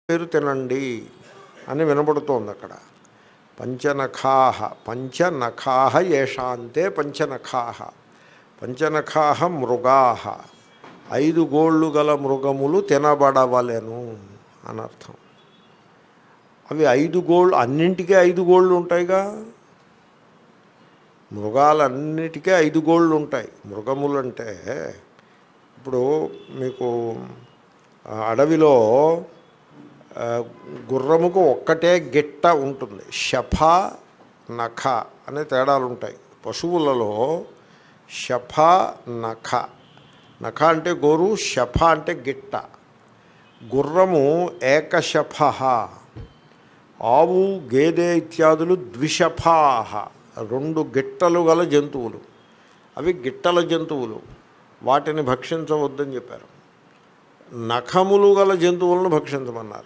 మీరు తినండి అని వినబడుతోంది అక్కడ పంచనఖాహ పంచనఖాహ ఏషాంతే పంచనఖాహ పంచనఖాహ మృగాహ ఐదు గోళ్ళు గల మృగములు తినబడవలెను అనర్థం అవి ఐదు గోళ్ళు అన్నింటికీ ఐదు గోళ్ళు ఉంటాయిగా మృగాలన్నిటికీ ఐదు గోళ్ళు ఉంటాయి మృగములు అంటే ఇప్పుడు మీకు ఆ, అడవిలో ఆ, గుర్రముకు ఒక్కటే గిట్ట ఉంటుంది శఫ నఖ అనే తేడాలు ఉంటాయి పశువులలో శఫ నఖ నఖ అంటే గోరు శఫ అంటే గిట్ట గుర్రము ఏకశఫ ఆవు గేదె ఇత్యాదులు ద్విషఫాహ రెండు గిట్టలు గల జంతువులు అవి గిట్టల జంతువులు వాటిని భక్షించవద్దని చెప్పారు నఖములు గల జంతువులను భక్షించమన్నారు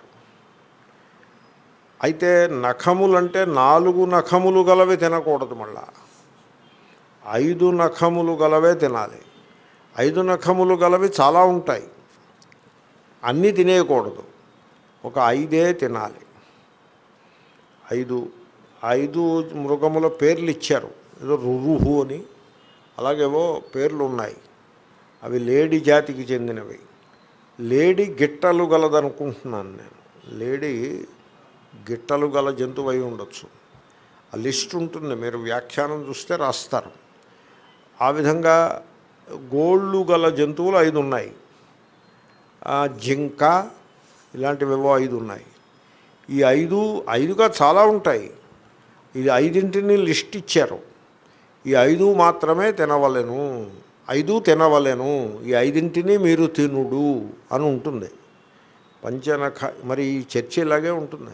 అయితే నఖములంటే నాలుగు నఖములు గలవి తినకూడదు మళ్ళా ఐదు నఖములు గలవే తినాలి ఐదు నఖములు గలవి చాలా ఉంటాయి అన్నీ తినేయకూడదు ఒక ఐదే తినాలి ఐదు ఐదు మృగముల పేర్లు ఇచ్చారు ఏదో రురుహు అని అలాగేవో పేర్లు ఉన్నాయి అవి లేడీ జాతికి చెందినవి లేడీ గిట్టలు గలదనుకుంటున్నాను నేను లేడీ గిట్టలు గల జంతువు అయి ఉండొచ్చు ఆ లిస్ట్ ఉంటుంది మీరు వ్యాఖ్యానం చూస్తే రాస్తారు ఆ విధంగా గోళ్ళు గల జంతువులు ఐదు ఉన్నాయి ఆ, జింక ఇలాంటివేవో ఐదు ఉన్నాయి ఈ ఐదు ఐదుగా చాలా ఉంటాయి ఇది ఐదింటిని లిస్ట్ ఇచ్చారు ఈ ఐదు మాత్రమే తినవలెను ఐదు తినవలెను ఈ ఐదింటిని మీరు తినుడు అని ఉంటుంది పంచనఖ మరి ఈ చర్చ ఇలాగే ఉంటుంది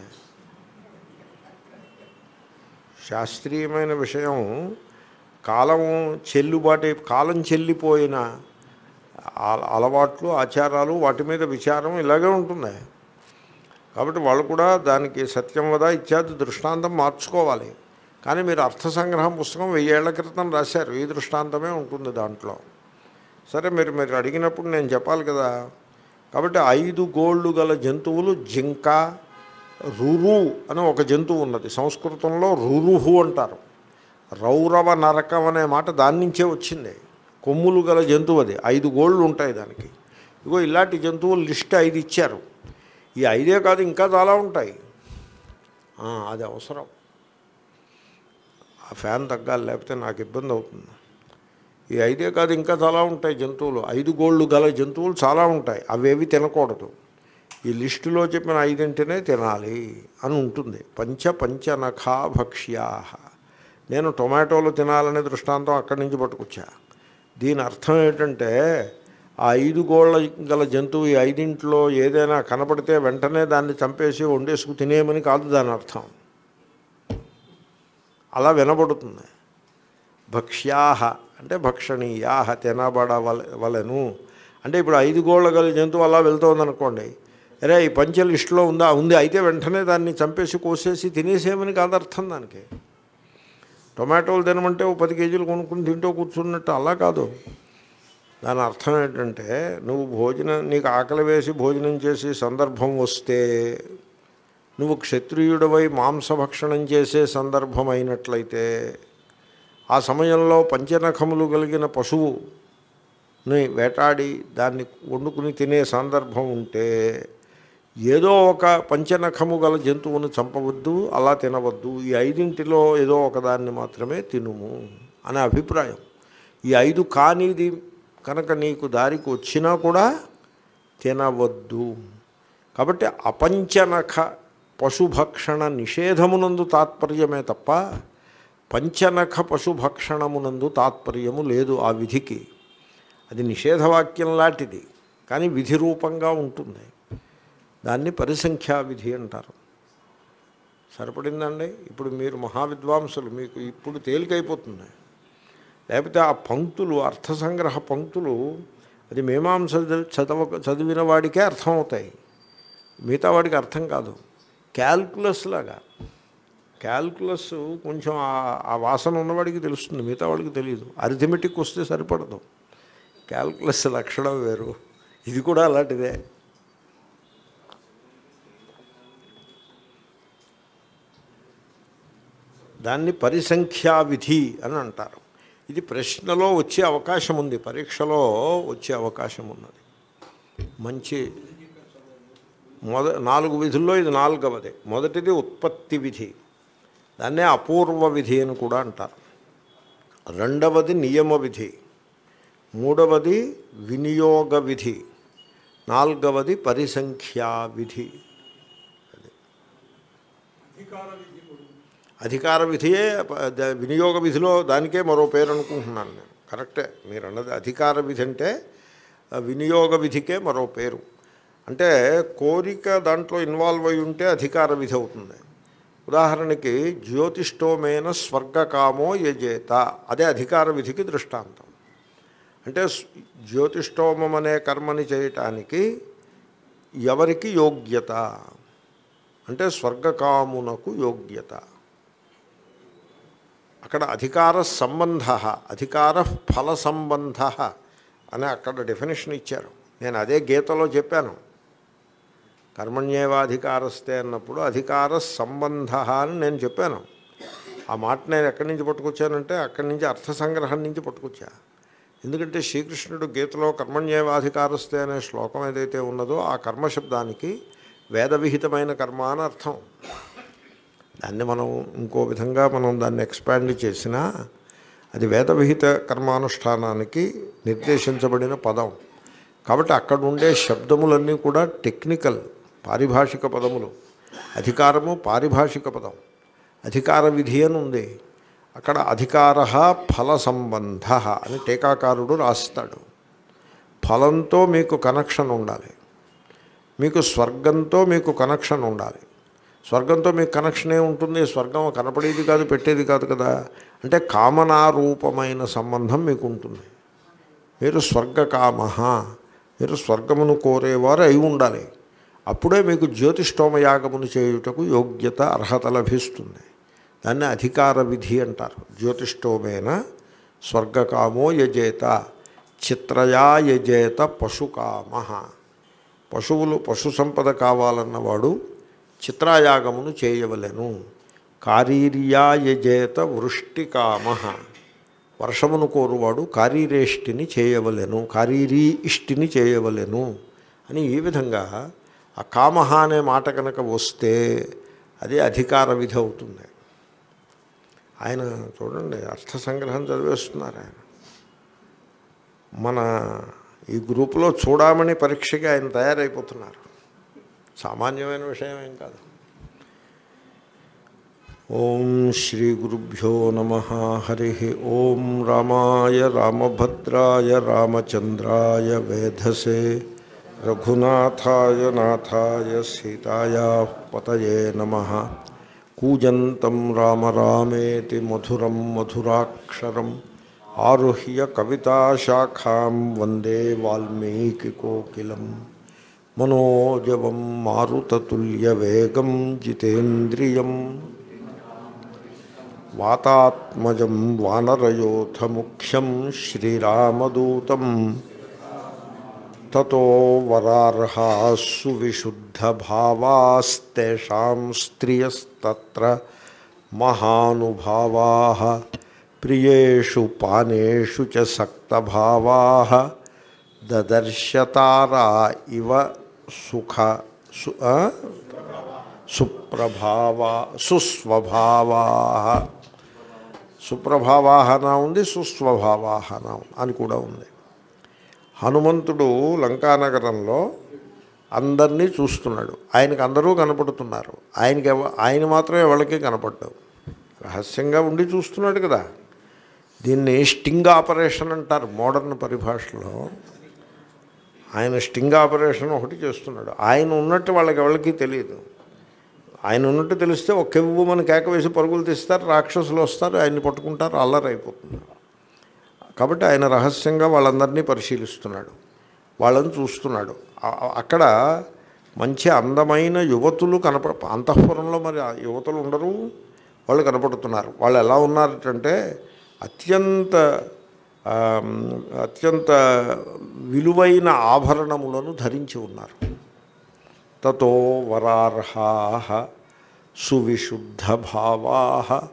శాస్త్రీయమైన విషయం కాలం చెల్లుబాటు కాలం చెల్లిపోయిన అల- అలవాట్లు ఆచారాలు వాటి మీద విచారం ఇలాగే ఉంటుంది కాబట్టి వాళ్ళు కూడా దానికి సత్యం వద ఇత్యాది దృష్టాంతం మార్చుకోవాలి కానీ మీరు అర్థ సంగ్రహం పుస్తకం వెయ్యేళ్ల క్రితం రాశారు ఈ దృష్టాంతమే ఉంటుంది దాంట్లో సరే మీరు మీరు అడిగినప్పుడు నేను చెప్పాలి కదా కాబట్టి ఐదు గోళ్ళు గల జంతువులు జింక రురు అని ఒక జంతువు ఉన్నది సంస్కృతంలో రురుహు అంటారు రౌరవ నరకం అనే మాట దాని నుంచే వచ్చింది కొమ్ములు గల జంతువు అది ఐదు గోళ్ళు ఉంటాయి దానికి ఇగో ఇలాంటి జంతువులు లిస్ట్ ఐదు ఇచ్చారు ఈ ఐదే కాదు ఇంకా చాలా ఉంటాయి ఆ, అది అవసరం ఆ ఫ్యాన్ తగ్గాలి లేకపోతే నాకు ఇబ్బంది అవుతుంది ఈ ఐదే కాదు ఇంకా చాలా ఉంటాయి జంతువులు ఐదు గోళ్ళు గల జంతువులు చాలా ఉంటాయి అవేవి తినకూడదు ఈ లిస్టులో చెప్పిన ఐదింటినే తినాలి అని ఉంటుంది పంచ పంచనఖా భక్ష్యా నేను టొమాటోలు తినాలనే దృష్టాంతం అక్కడి నుంచి పట్టుకొచ్చా దీని అర్థం ఏంటంటే ఆ ఐదు గోళ్ళ గల జంతువు ఈ ఐదింట్లో ఏదైనా కనపడితే వెంటనే దాన్ని చంపేసి వండేసుకు తినేయమని కాదు దాని అర్థం అలా వినబడుతుంది భక్ష్యాహ అంటే భక్షణీయాహ తినబడవల వలెను అంటే ఇప్పుడు ఐదు గోళ్ళ గల జంతువు అలా వెళ్తోందనుకోండి అరే ఈ పంచ లిస్టులో ఉందా ఉంది అయితే వెంటనే దాన్ని చంపేసి కోసేసి తినేసేమని కాదు అర్థం దానికి టొమాటోలు తినమంటే ఓ పది కేజీలు కొనుక్కుని తింటూ కూర్చున్నట్టు అలా కాదు దాని అర్థం ఏంటంటే నువ్వు భోజనం నీకు ఆకలి వేసి భోజనం చేసి సందర్భం వస్తే నువ్వు క్షత్రియుడవై మాంసభక్షణం చేసే సందర్భం అయినట్లయితే ఆ సమయంలో పంచనఖములు కలిగిన పశువుని వేటాడి దాన్ని వండుకుని తినే సందర్భం ఉంటే ఏదో ఒక పంచనఖము గల జంతువును చంపవద్దు అలా తినవద్దు ఈ ఐదింటిలో ఏదో ఒకదాన్ని మాత్రమే తినుము అనే అభిప్రాయం ఈ ఐదు కానిది కనుక నీకు దారికి వచ్చినా కూడా తినవద్దు కాబట్టి అపంచనఖ పశుభక్షణ నిషేధమునందు తాత్పర్యమే తప్ప పంచనఖ పశుభక్షణమునందు తాత్పర్యము లేదు ఆ విధికి అది నిషేధవాక్యం లాంటిది కానీ విధి రూపంగా ఉంటుంది దాన్ని పరిసంఖ్యా విధి అంటారు సరిపడిందండి ఇప్పుడు మీరు మహావిద్వాంసులు మీకు ఇప్పుడు తేలికైపోతుంది లేకపోతే ఆ పంక్తులు అర్థసంగ్రహ పంక్తులు అది మీమాంస చదవ చదివిన వాడికే అర్థమవుతాయి మిగతా వాడికి అర్థం కాదు క్యాల్కులస్ లాగా క్యాల్కులస్ కొంచెం ఆ- ఆ వాసన ఉన్నవాడికి తెలుస్తుంది మిగతా వాడికి తెలియదు అరిథమెటిక్ వస్తే సరిపడదు క్యాల్కులస్ లక్షణం వేరు ఇది కూడా అలాంటిదే దాన్ని పరిసంఖ్యా విధి అని అంటారు ఇది ప్రశ్నలో వచ్చే అవకాశం ఉంది పరీక్షలో వచ్చే అవకాశం ఉన్నది మంచి మొద నాలుగు విధుల్లో ఇది నాలుగవది మొదటిది ఉత్పత్తి విధి దాన్నే అపూర్వ విధి అని కూడా అంటారు రెండవది నియమ విధి మూడవది వినియోగ విధి నాలుగవది పరిసంఖ్యా విధి అధికార విధియే ప- ద- వినియోగ విధిలో దానికే మరో పేరు అనుకుంటున్నాను నేను కరెక్టే మీరు అన్నది అధికార విధి అంటే ఆ, వినియోగ విధికే మరో పేరు అంటే కోరిక దాంట్లో ఇన్వాల్వ్ అయి ఉంటే అధికార విధి అవుతుంది ఉదాహరణకి జ్యోతిష్టోమేన స్వర్గకామో యజేత అదే అధికార విధికి దృష్టాంతం అంటే స్- జ్యోతిష్టోమం అనే కర్మని చేయటానికి ఎవరికి యోగ్యత అంటే స్వర్గకామునకు యోగ్యత అక్కడ అధికార సంబంధ అధికార ఫల సంబంధ అని అక్కడ డెఫినేషన్ ఇచ్చారు నేను అదే గీతలో చెప్పాను కర్మణ్యేవాధికారస్తే అన్నప్పుడు అధికార సంబంధ అని నేను చెప్పాను ఆ మాట నేను ఎక్కడి నుంచి పట్టుకొచ్చానంటే అక్కడి నుంచి అర్థ సంగ్రహం నుంచి పట్టుకొచ్చా ఎందుకంటే శ్రీకృష్ణుడు గీతలో కర్మణ్యేవాధికారస్తే అనే శ్లోకం ఏదైతే ఉన్నదో ఆ కర్మశబ్దానికి వేదవిహితమైన కర్మ అని అర్థం దాన్ని మనం ఇంకో విధంగా మనం దాన్ని ఎక్స్పాండ్ చేసినా అది వేదవిహిత కర్మానుష్ఠానానికి నిర్దేశించబడిన పదం కాబట్టి అక్కడ ఉండే శబ్దములన్నీ కూడా టెక్నికల్ పారిభాషిక పదములు అధికారము పారిభాషిక పదం అధికార విధి అని ఉంది అక్కడ అధికార ఫల సంబంధ అని టీకాకారుడు రాస్తాడు ఫలంతో మీకు కనెక్షన్ ఉండాలి మీకు స్వర్గంతో మీకు కనెక్షన్ ఉండాలి స్వర్గంతో మీకు కనెక్షన్ ఏ ఉంటుంది స్వర్గం కనపడేది కాదు పెట్టేది కాదు కదా అంటే కామనారూపమైన సంబంధం మీకు ఉంటుంది మీరు స్వర్గకామ మీరు స్వర్గమును కోరేవారు అయి ఉండాలి అప్పుడే మీకు జ్యోతిష్టోమ యాగమును చేయుటకు యోగ్యత అర్హత లభిస్తుంది దాన్ని అధికార విధి అంటారు జ్యోతిష్టోమేన స్వర్గకామో యజేత చిత్రయా యజేత పశుకామ పశువులు పశు సంపద కావాలన్నవాడు చిత్రాయాగమును చేయవలెను కారీర్యా యజేత వృష్టికామ వర్షమును కోరువాడు కారీరేష్టిని చేయవలెను కారీరీ ఇష్టిని చేయవలెను అని ఈ విధంగా ఆ కామహ అనే మాట కనుక వస్తే అది అధికార విధి అవుతుంది ఆయన చూడండి అర్థ సంగ్రహం చదివేస్తున్నారు ఆయన మన ఈ గ్రూపులో చూడమని పరీక్షకి ఆయన తయారైపోతున్నారు సామాన్యమైన విషయం ఏం కాదు ఓం శ్రీ గురుభ్యో నమ హరి ఓం రామాయ రామభద్రాయ రామచంద్రాయ వేధసే రఘునాథాయ నాథాయ సీతాయా పతయే నమ కూజంతం రామ రామేతి మధురం మధురాక్షరం ఆరుహ్య కవితాశాఖాం వందే వాల్మీకికోకిలం మనోజవం మారుతతుల్యవేగం జితేంద్రియం వాతాత్మజం వానరయోధముఖ్యం శ్రీరామదూతం తతో వరార్హాస్సు విశుద్ధభావాస్తేషాం స్త్రియస్తత్ర మహానుభావా ప్రియేషు పానేషు చ సక్తభావా దదర్శతారా ఇవ సుఖ సు ఆ? సుప్రభావా సుస్వభావా సుప్రభావాహన ఉంది సుస్వభావాహన అని కూడా ఉంది హనుమంతుడు లంకానగరంలో అందరినీ చూస్తున్నాడు ఆయనకు అందరూ కనపడుతున్నారు ఆయనకి ఎవ ఆయన మాత్రం ఎవరికి కనపడ్డావు రహస్యంగా ఉండి చూస్తున్నాడు కదా దీన్ని స్టింగ్ ఆపరేషన్ అంటారు మోడర్న్ పరిభాషలో ఆయన స్టింగ్ ఆపరేషన్ ఒకటి చేస్తున్నాడు ఆయన ఉన్నట్టు వాళ్ళకి ఎవరికి తెలియదు ఆయన ఉన్నట్టు తెలిస్తే ఒక కెవ్వు మన కేక వేసి పరుగులు తీస్తారు రాక్షసులు వస్తారు ఆయన్ని పట్టుకుంటారు అల్లరైపోతుంది కాబట్టి ఆయన రహస్యంగా వాళ్ళందరినీ పరిశీలిస్తున్నాడు వాళ్ళని చూస్తున్నాడు ఆ- అక్కడ మంచి అందమైన యువతులు కనపడ అంతఃపురంలో మరి ఆ యువతులు ఉండరు వాళ్ళు కనపడుతున్నారు వాళ్ళు ఎలా ఉన్నారంటే అత్యంత ఆమ్, అత్యంత విలువైన ఆభరణములను ధరించి ఉన్నారు తతో వరార్హా సువిశుద్ధ భావా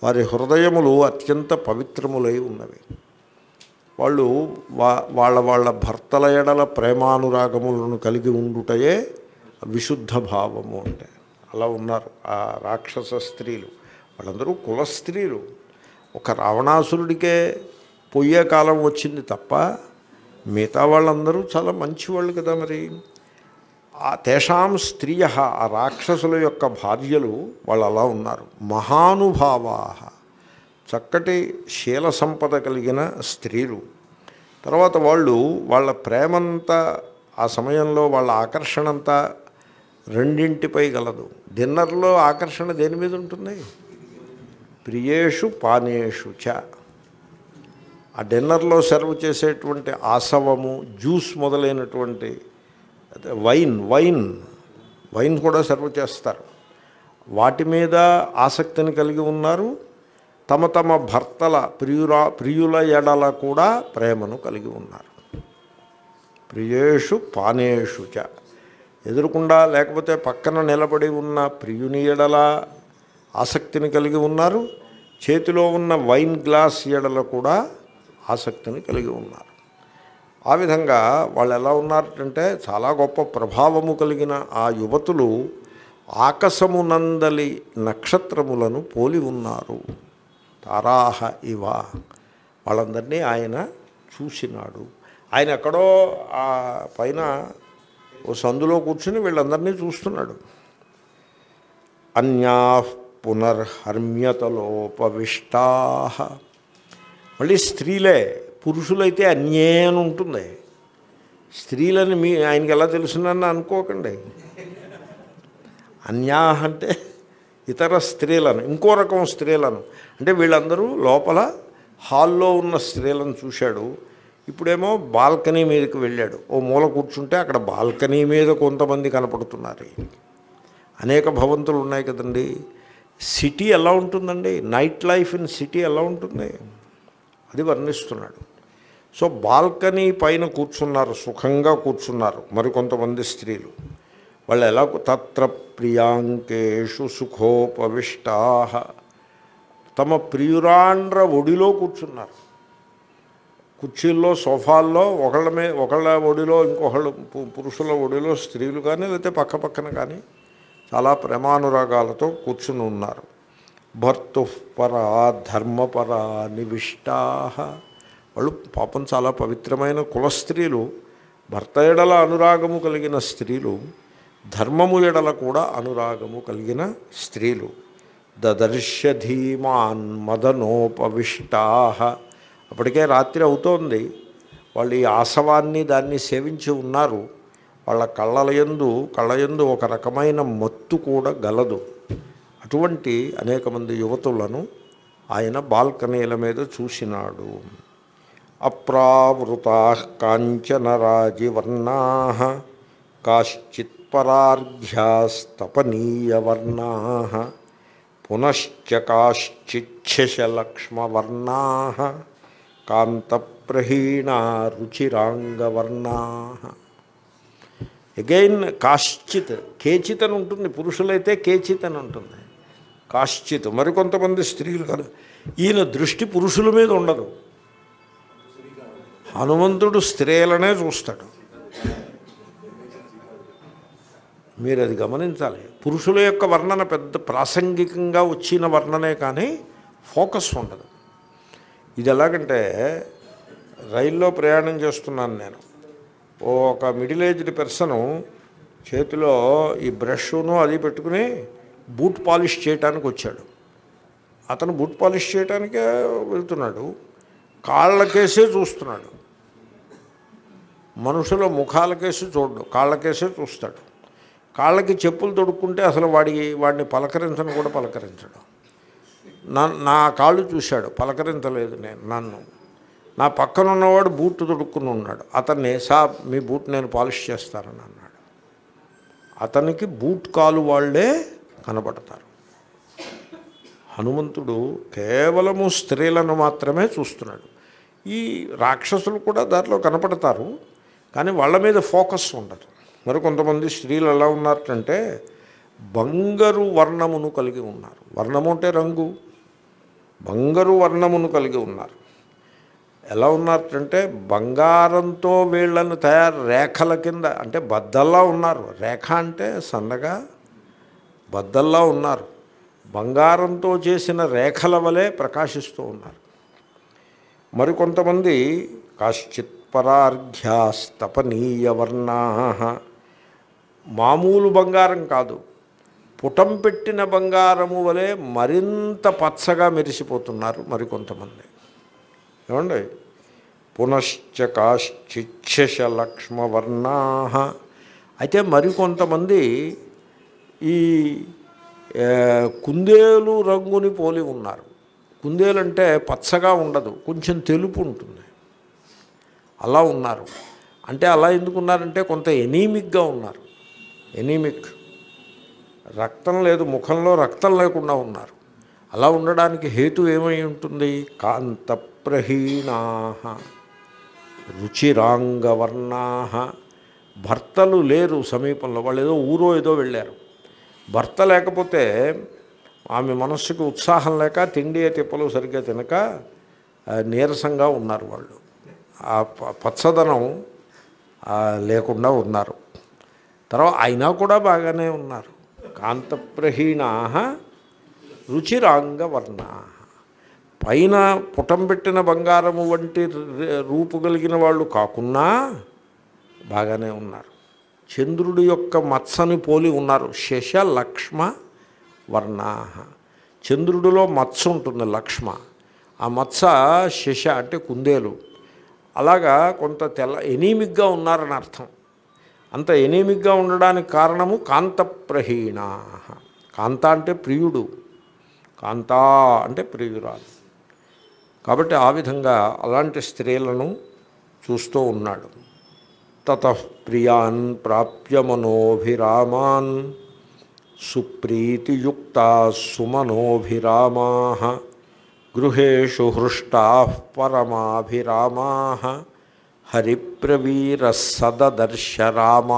వారి హృదయములు అత్యంత పవిత్రములై ఉన్నవి వాళ్ళు వా వాళ్ళ వాళ్ళ భర్తల ఎడల ప్రేమానురాగములను కలిగి ఉండుటయే విశుద్ధ భావము అంటే అలా ఉన్నారు ఆ రాక్షస స్త్రీలు వాళ్ళందరూ కుల స్త్రీలు ఒక రావణాసురుడికే పొయ్యే కాలం వచ్చింది తప్ప మిగతా వాళ్ళందరూ చాలా మంచివాళ్ళు కదా మరి ఆ తేషాం స్త్రియ ఆ రాక్షసుల యొక్క భార్యలు వాళ్ళు అలా ఉన్నారు మహానుభావా చక్కటి శీల సంపద కలిగిన స్త్రీలు తర్వాత వాళ్ళు వాళ్ళ ప్రేమంతా ఆ సమయంలో వాళ్ళ ఆకర్షణ అంతా రెండింటిపై గలదు డిన్నర్లో ఆకర్షణ దేని మీద ఉంటుంది ప్రియేషు పానేషు చ ఆ డిన్నర్లో సర్వ్ చేసేటువంటి ఆసవము జ్యూస్ మొదలైనటువంటి అదే వైన్ వైన్ వైన్ కూడా సర్వ్ చేస్తారు వాటి మీద ఆసక్తిని కలిగి ఉన్నారు తమ తమ భర్తల ప్రియురా ప్రియుల ఎడల కూడా ప్రేమను కలిగి ఉన్నారు ప్రియేషు పానేషు చ ఎదురుకుండా లేకపోతే పక్కన నిలబడి ఉన్న ప్రియుని ఎడల ఆసక్తిని కలిగి ఉన్నారు చేతిలో ఉన్న వైన్ గ్లాస్ ఎడల కూడా ఆసక్తిని కలిగి ఉన్నారు ఆ విధంగా వాళ్ళు ఎలా ఉన్నారంటే చాలా గొప్ప ప్రభావము కలిగిన ఆ యువతులు ఆకాశమునందలి నక్షత్రములను పోలి ఉన్నారు తారాహ ఇవ వాళ్ళందరినీ ఆయన చూసినాడు ఆయన ఎక్కడో ఆ పైన ఓ సందులో కూర్చుని వీళ్ళందరినీ చూస్తున్నాడు అన్యా పునర్హర్మ్యతలోపవిష్టా మళ్ళీ స్త్రీలే పురుషులైతే అన్యే అని ఉంటుంది స్త్రీలని మీ ఆయనకి ఎలా తెలుసునని అనుకోకండి అన్యా అంటే ఇతర స్త్రీలను ఇంకో రకం స్త్రీలను అంటే వీళ్ళందరూ లోపల హాల్లో ఉన్న స్త్రీలను చూశాడు ఇప్పుడేమో బాల్కనీ మీదకి వెళ్ళాడు ఓ మూల కూర్చుంటే అక్కడ బాల్కనీ మీద కొంతమంది కనపడుతున్నారు అనేక భవంతులు ఉన్నాయి కదండి సిటీ ఎలా ఉంటుందండి నైట్ లైఫ్ ఇన్ సిటీ ఎలా ఉంటుంది అది వర్ణిస్తున్నాడు సో బాల్కనీ పైన కూర్చున్నారు సుఖంగా కూర్చున్నారు మరికొంతమంది స్త్రీలు వాళ్ళు ఎలా తత్ర ప్రియాంకేషు సుఖోపవిష్టా తమ ప్రియురాండ్ర ఒడిలో కూర్చున్నారు కుర్చీల్లో సోఫాల్లో ఒకళ్ళ మీద ఒకళ్ళ ఒడిలో ఇంకొకళ్ళు పు- పురుషుల ఒడిలో స్త్రీలు కానీ లేకపోతే పక్క పక్కన కానీ చాలా ప్రేమానురాగాలతో కూర్చుని ఉన్నారు భర్తుపరా ధర్మపరా నివిష్టా వాళ్ళు పాపం చాలా పవిత్రమైన కుల స్త్రీలు భర్త ఎడల అనురాగము కలిగిన స్త్రీలు ధర్మము ఎడల కూడా అనురాగము కలిగిన స్త్రీలు దదర్శ ధీమాన్ మదనోపవిష్టా అప్పటికే రాత్రి అవుతోంది వాళ్ళు ఈ ఆసవాన్ని దాన్ని సేవించి ఉన్నారు వాళ్ళ కళ్ళలయందు కళ్ళయందు ఒక రకమైన మత్తు కూడా గలదు అటువంటి అనేక మంది యువతులను ఆయన బాల్కనీల మీద చూసినాడు అప్రావృతా కాంచనరాజివర్ణా కాశ్చిత్ పరార్ఘ్యాస్తపనీయవర్ణా పునశ్చ కాశ్చిచ్చలక్ష్మవర్ణా కాంతప్రహీణా రుచిరాంగవర్ణా అగైన్ కాశ్చిత్ కేచిత్ అని ఉంటుంది పురుషులైతే కేచిత్ అని ఉంటుంది కాశ్చిత్ మరికొంతమంది స్త్రీలు కాదు ఈయన దృష్టి పురుషుల మీద ఉండదు హనుమంతుడు స్త్రీలనే చూస్తాడు మీరు అది గమనించాలి పురుషుల యొక్క వర్ణన పెద్ద ప్రాసంగికంగా వచ్చిన వర్ణనే కానీ ఫోకస్ ఉండదు ఇది ఎలాగంటే రైల్లో ప్రయాణం చేస్తున్నాను నేను ఓ ఒక మిడిల్ ఏజ్డ్ పర్సను చేతిలో ఈ బ్రష్ను అది పెట్టుకుని బూట్ పాలిష్ చేయటానికి వచ్చాడు అతను బూట్ పాలిష్ చేయటానికే వెళ్తున్నాడు కాళ్ళకేసే చూస్తున్నాడు మనుషుల ముఖాలకేసి చూడడు కాళ్ళకేసే చూస్తాడు కాళ్ళకి చెప్పులు తొడుక్కుంటే అసలు వాడికి వాడిని పలకరించను కూడా పలకరించడు నా నా కాళ్ళు చూశాడు పలకరించలేదు నేను నన్ను నా పక్కన ఉన్నవాడు బూట్ తొడుక్కుని ఉన్నాడు అతన్ని సా మీ బూట్ నేను పాలిష్ చేస్తానని అన్నాడు అతనికి బూట్ కాలు వాళ్ళే కనబడతారు హనుమంతుడు కేవలము స్త్రీలను మాత్రమే చూస్తున్నాడు ఈ రాక్షసులు కూడా దాంట్లో కనపడతారు కానీ వాళ్ళ మీద ఫోకస్ ఉండదు మరి కొంతమంది స్త్రీలు ఎలా ఉన్నారంటే బంగారు వర్ణమును కలిగి ఉన్నారు వర్ణము అంటే రంగు బంగారు వర్ణమును కలిగి ఉన్నారు ఎలా ఉన్నారంటే బంగారంతో వీళ్ళను తయారు రేఖల కింద అంటే బద్దల్లా ఉన్నారు రేఖ అంటే సన్నగా బద్దల్లా ఉన్నారు బంగారంతో చేసిన రేఖల వలె ప్రకాశిస్తూ ఉన్నారు మరికొంతమంది కాశ్చిత్ పరార్ఘ్యాస్తపనీయ వర్ణా మామూలు బంగారం కాదు పుటం పెట్టిన బంగారము వలె మరింత పచ్చగా మెరిసిపోతున్నారు మరికొంతమంది ఏమండి పునశ్చ కాశ్చిచ్చ లక్ష్మవర్ణా అయితే మరికొంతమంది ఈ ఏ, కుందేలు రంగుని పోలి ఉన్నారు కుందేలు అంటే పచ్చగా ఉండదు కొంచెం తెలుపు ఉంటుంది అలా ఉన్నారు అంటే అలా ఎందుకు ఉన్నారంటే కొంత ఎనీమిక్గా ఉన్నారు ఎనీమిక్ రక్తం లేదు ముఖంలో రక్తం లేకుండా ఉన్నారు అలా ఉండడానికి హేతు ఏమై ఉంటుంది కాంతప్రహీణా రుచిరాంగవర్ణా భర్తలు లేరు సమీపంలో వాళ్ళు ఏదో ఊరో ఏదో వెళ్ళారు భర్త లేకపోతే ఆమె మనస్సుకు ఉత్సాహం లేక తిండి తిప్పలు సరిగ్గా తినక ఆ, నీరసంగా ఉన్నారు వాళ్ళు ఆ ప- పచ్చదనం ఆ, లేకుండా ఉన్నారు తర్వాత అయినా కూడా బాగానే ఉన్నారు కాంతప్రహీణా రుచిరాంగవర్ణ పైన పుటం పెట్టిన బంగారము వంటి ర- రూపు కలిగిన వాళ్ళు కాకున్నా బాగానే ఉన్నారు చంద్రుడి యొక్క మత్సని పోలి ఉన్నారు శశ లక్ష్మ వర్ణా చంద్రుడిలో మత్స ఉంటుంది లక్ష్మ ఆ మత్స శశ అంటే కుందేలు అలాగా కొంత తెల్ల ఎనీమిక్గా ఉన్నారని అర్థం అంత ఎనీమిక్గా ఉండడానికి కారణము కాంతప్రహీణ కాంత అంటే ప్రియుడు కాంతా అంటే ప్రియురాలు కాబట్టి ఆ విధంగా అలాంటి స్త్రీలను చూస్తూ ఉన్నాడు తత ప్రియాన్ ప్రాప్య మనోభిరామాన్ సుప్రీతియుక్తా సుమనోభిరామా గృహేషు హృష్టా పరమాభిరామా హరిప్రవీర సదదర్శ రామా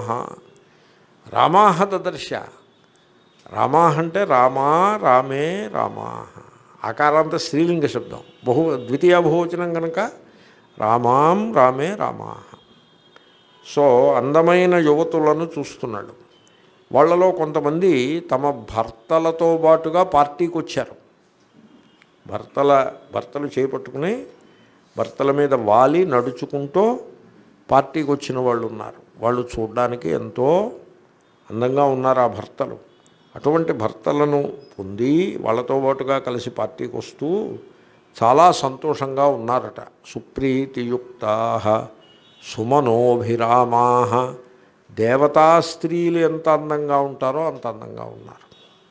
రామా దదర్శ రామా అంటే రామా రామే రామా ఆకారాంత స్త్రీలింగ శబ్దం బహు ద్వితీయ బహువచనం కనుక రామాం రామే రామా సో అందమైన యువతులను చూస్తున్నాడు వాళ్ళలో కొంతమంది తమ భర్తలతో పాటుగా పార్టీకి వచ్చారు భర్తల భర్తలు చేపట్టుకుని భర్తల మీద వాలి నడుచుకుంటూ పార్టీకి వచ్చిన వాళ్ళు ఉన్నారు వాళ్ళు చూడడానికి ఎంతో అందంగా ఉన్నారు ఆ భర్తలు అటువంటి భర్తలను పొంది వాళ్ళతో పాటుగా కలిసి పార్టీకి వస్తూ చాలా సంతోషంగా ఉన్నారట సుప్రీతియుక్తా సుమనోభిరామా దేవతా స్త్రీలు ఎంత అందంగా ఉంటారో అంత అందంగా ఉన్నారు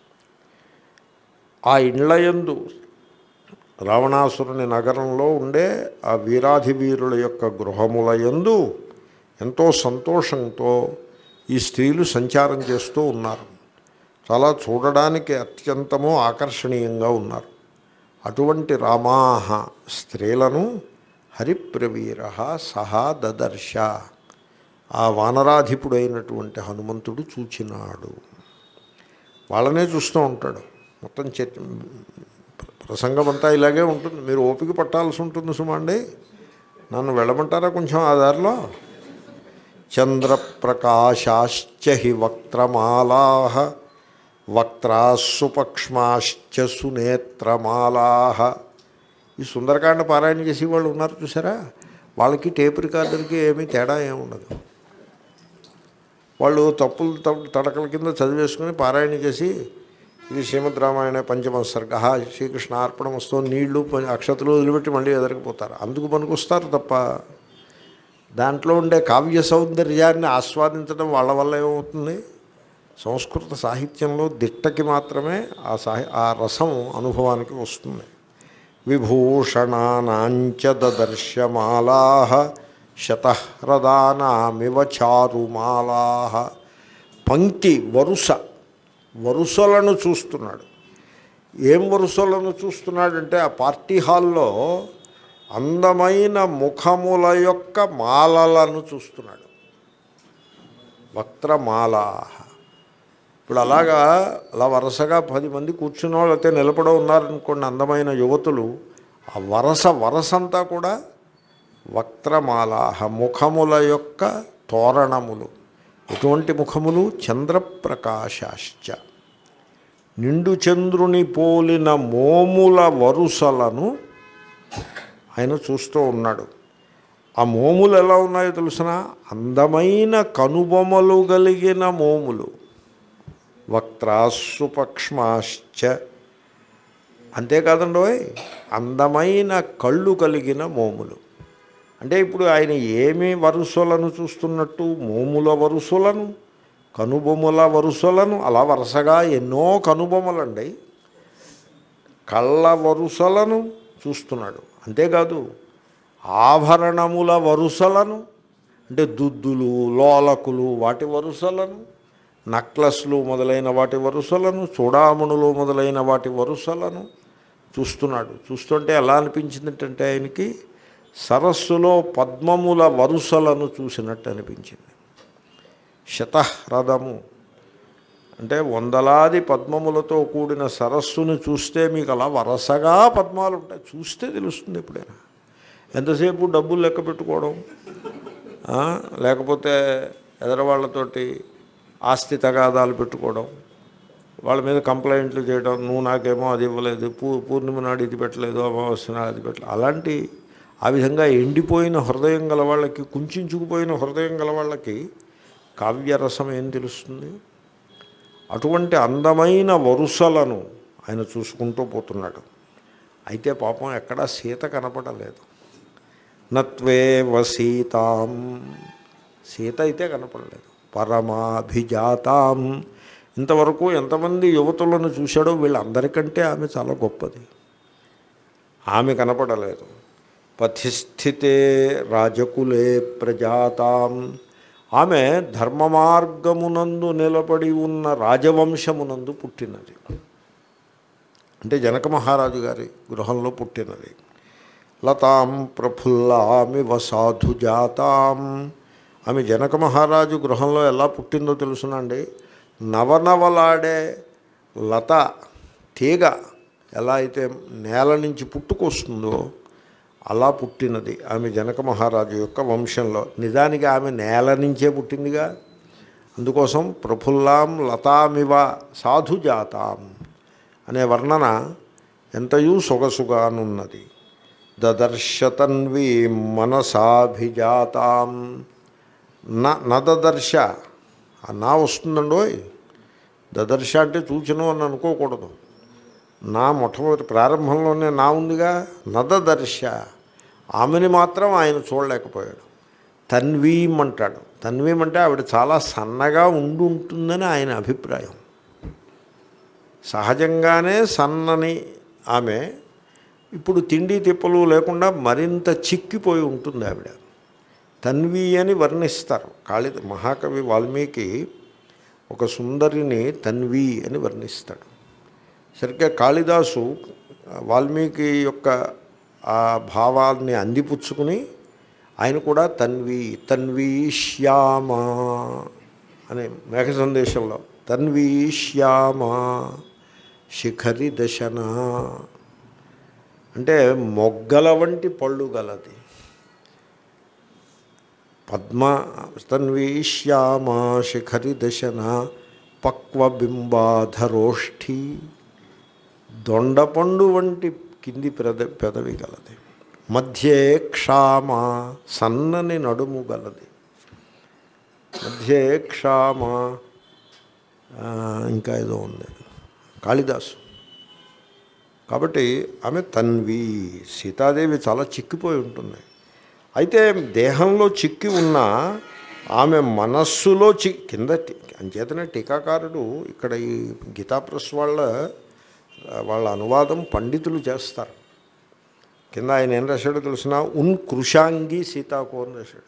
ఆ ఇండ్లయందు రావణాసురుని నగరంలో ఉండే ఆ వీరాధి వీరుల యొక్క గృహముల యందు ఎంతో సంతోషంతో ఈ స్త్రీలు సంచారం చేస్తూ ఉన్నారు చాలా చూడడానికి అత్యంతమో ఆకర్షణీయంగా ఉన్నారు అటువంటి రామాహ స్త్రీలను హరిప్రవీర సహా దదర్శ ఆ వానరాధిపుడైనటువంటి హనుమంతుడు చూచినాడు వాళ్ళనే చూస్తూ ఉంటాడు మొత్తం చర్చ ప్రసంగం అంతా ఇలాగే ఉంటుంది మీరు ఓపిక పట్టాల్సి ఉంటుంది సుమండి నన్ను వెళ్ళమంటారా కొంచెం ఆ దారిలో చంద్రప్రకాశాశ్చ హి వక్త్రమాలా వక్త్రాసుపక్ష్మాశ్చ సునేత్రమాలా ఈ సుందరకాండ పారాయణ చేసి వాళ్ళు ఉన్నారు చూసారా వాళ్ళకి టేప్ రికార్డర్కి ఏమీ తేడా ఏముండదు వాళ్ళు తప్పులు తప్- తడకల కింద చదివేసుకుని పారాయణ చేసి ఇది శ్రీమద్ రామాయణ పంచమ సర్గ శ్రీకృష్ణ అర్పణం వస్తూ నీళ్లు ప- అక్షతలు వదిలిపెట్టి మళ్ళీ ఎదరికిపోతారు అందుకు పనికొస్తారు తప్ప దాంట్లో ఉండే కావ్య సౌందర్యాన్ని ఆస్వాదించడం వాళ్ళ వల్ల ఏమవుతుంది సంస్కృత సాహిత్యంలో దిట్టకి మాత్రమే ఆ సాహి ఆ రసం అనుభవానికి వస్తుంది విభూషణానాంచ దదర్శమాలా శతహ్రదానామివ చారుమాలా పంక్తి వరుస వరుసలను చూస్తున్నాడు ఏం వరుసలను చూస్తున్నాడంటే ఆ పార్టీ హాల్లో అందమైన ముఖముల యొక్క మాలలను చూస్తున్నాడు వక్త్రమాలా ఇప్పుడు అలాగా అలా వరుసగా పది మంది కూర్చున్న వాళ్ళు అయితే నిలబడ ఉన్నారనుకోండి అందమైన యువతులు ఆ వరస వరసంతా కూడా వక్రమాలాహ ముఖముల యొక్క తోరణములు ఎటువంటి ముఖములు చంద్రప్రకాశాశ్చ నిండు చంద్రుని పోలిన మోముల వరుసలను ఆయన చూస్తూ ఉన్నాడు ఆ మోములు ఎలా ఉన్నాయో తెలుసిన అందమైన కనుబొమలు కలిగిన మోములు వక్త్రాసు పక్ష్మాశ్చ అంతేకాదండి ఓయ్, అందమైన కళ్ళు కలిగిన మోములు అంటే ఇప్పుడు ఆయన ఏమి వరుసలను చూస్తున్నట్టు మోముల వరుసలను కనుబొమ్మల వరుసలను అలా వరుసగా ఎన్నో కనుబొమ్మలండి కళ్ళ వరుసలను చూస్తున్నాడు అంతేకాదు ఆభరణముల వరుసలను అంటే దుద్దులు లోలకులు వాటి వరుసలను నక్లెస్లు మొదలైన వాటి వరుసలను చూడామణులు మొదలైన వాటి వరుసలను చూస్తున్నాడు చూస్తుంటే ఎలా అనిపించిందంటే ఆయనకి సరస్సులో పద్మముల వరుసలను చూసినట్టు అనిపించింది శతహ్రదము అంటే వందలాది పద్మములతో కూడిన సరస్సును చూస్తే మీకు అలా వరసగా పద్మాలు ఉంటాయి చూస్తే తెలుస్తుంది ఎప్పుడైనా ఎంతసేపు డబ్బులు లెక్క పెట్టుకోవడం ఆ, లేకపోతే ఎదరవాళ్ళతోటి ఆస్తి తగాదాలు పెట్టుకోవడం వాళ్ళ మీద కంప్లైంట్లు చేయడం నువ్వు నాకేమో అది ఇవ్వలేదు పూ పూర్ణిమ నాడు ఇది పెట్టలేదు అమావాస్య నాడు అది పెట్టలేదు అలాంటి ఆ విధంగా ఎండిపోయిన హృదయం గల వాళ్ళకి కుంచుకుపోయిన హృదయం గల వాళ్ళకి కావ్యరసం ఏం తెలుస్తుంది అటువంటి అందమైన వరుసలను ఆయన చూసుకుంటూ పోతున్నాడు అయితే పాపం ఎక్కడా సీత కనపడలేదు నత్వేవ సీతాం సీత అయితే కనపడలేదు పరమాభిజాతాం ఇంతవరకు ఎంతమంది యువతులను చూశాడో వీళ్ళందరికంటే ఆమె చాలా గొప్పది ఆమె కనపడలేదు పథిస్థితే రాజకులే ప్రజాతాం ఆమె ధర్మ మార్గమునందు నిలబడి ఉన్న రాజవంశమునందు పుట్టినది అంటే జనక మహారాజు గారి గృహంలో పుట్టినది లతాం ప్రఫుల్లామివ సాధుజాతాం ఆమె జనక మహారాజు గృహంలో ఎలా పుట్టిందో తెలుసునండి నవనవలాడే లత తీగ ఎలా అయితే నేల నుంచి పుట్టుకొస్తుందో అలా పుట్టినది ఆమె జనక మహారాజు యొక్క వంశంలో నిజానికి ఆమె నేల నుంచే పుట్టిందిగా అందుకోసం ప్రఫుల్లాం లతామివ సాధుజాతాం అనే వర్ణన ఎంతయూ సొగసుగానున్నది దదర్శతన్వీ మనసాభిజాతాం న నదదర్శ ఆ నా వస్తుందండోయ్ దదర్శ అంటే చూచను అని అనుకోకూడదు నా మొట్టమొదటి ప్రారంభంలోనే నా ఉందిగా నదదర్శ ఆమెని మాత్రం ఆయన చూడలేకపోయాడు తన్వీం అంటాడు తన్వీం అంటే ఆవిడ చాలా సన్నగా ఉండి ఉంటుందని ఆయన అభిప్రాయం సహజంగానే సన్నని ఆమె ఇప్పుడు తిండి తిప్పలు లేకుండా మరింత చిక్కిపోయి ఉంటుంది ఆవిడ తన్వి అని వర్ణిస్తారు కాళి మహాకవి వాల్మీకి ఒక సుందరిని తన్వి అని వర్ణిస్తాడు సరిగ్గా కాళిదాసు వాల్మీకి యొక్క ఆ భావాల్ని అందిపుచ్చుకుని ఆయన కూడా తన్వి తన్వి శ్యామ అనే మేఘ సందేశంలో తన్వి శ్యామ శిఖరి దశన అంటే మొగ్గల వంటి పళ్ళు గలది పద్మ తన్వి శ్యామ శిఖరి దశన పక్వబింబాధరోష్ఠి దొండపండు వంటి కింది పెద పెదవి గలది మధ్యే క్షామ సన్నని నడుము గలది మధ్యే క్షామ ఆ, ఇంకా ఏదో ఉంది కాళిదాసు కాబట్టి ఆమె తన్వి సీతాదేవి చాలా చిక్కిపోయి ఉంటుంది అయితే దేహంలో చిక్కి ఉన్న ఆమె మనస్సులో చి కింద టి- అంచేతనే టీకాకారుడు ఇక్కడ ఈ గీతా ప్రెస్ వాళ్ళ వాళ్ళ అనువాదం పండితులు చేస్తారు కింద ఆయన ఏం రాశాడో తెలిసిన ఉన్ కృషాంగి సీతాకు అని రాశాడు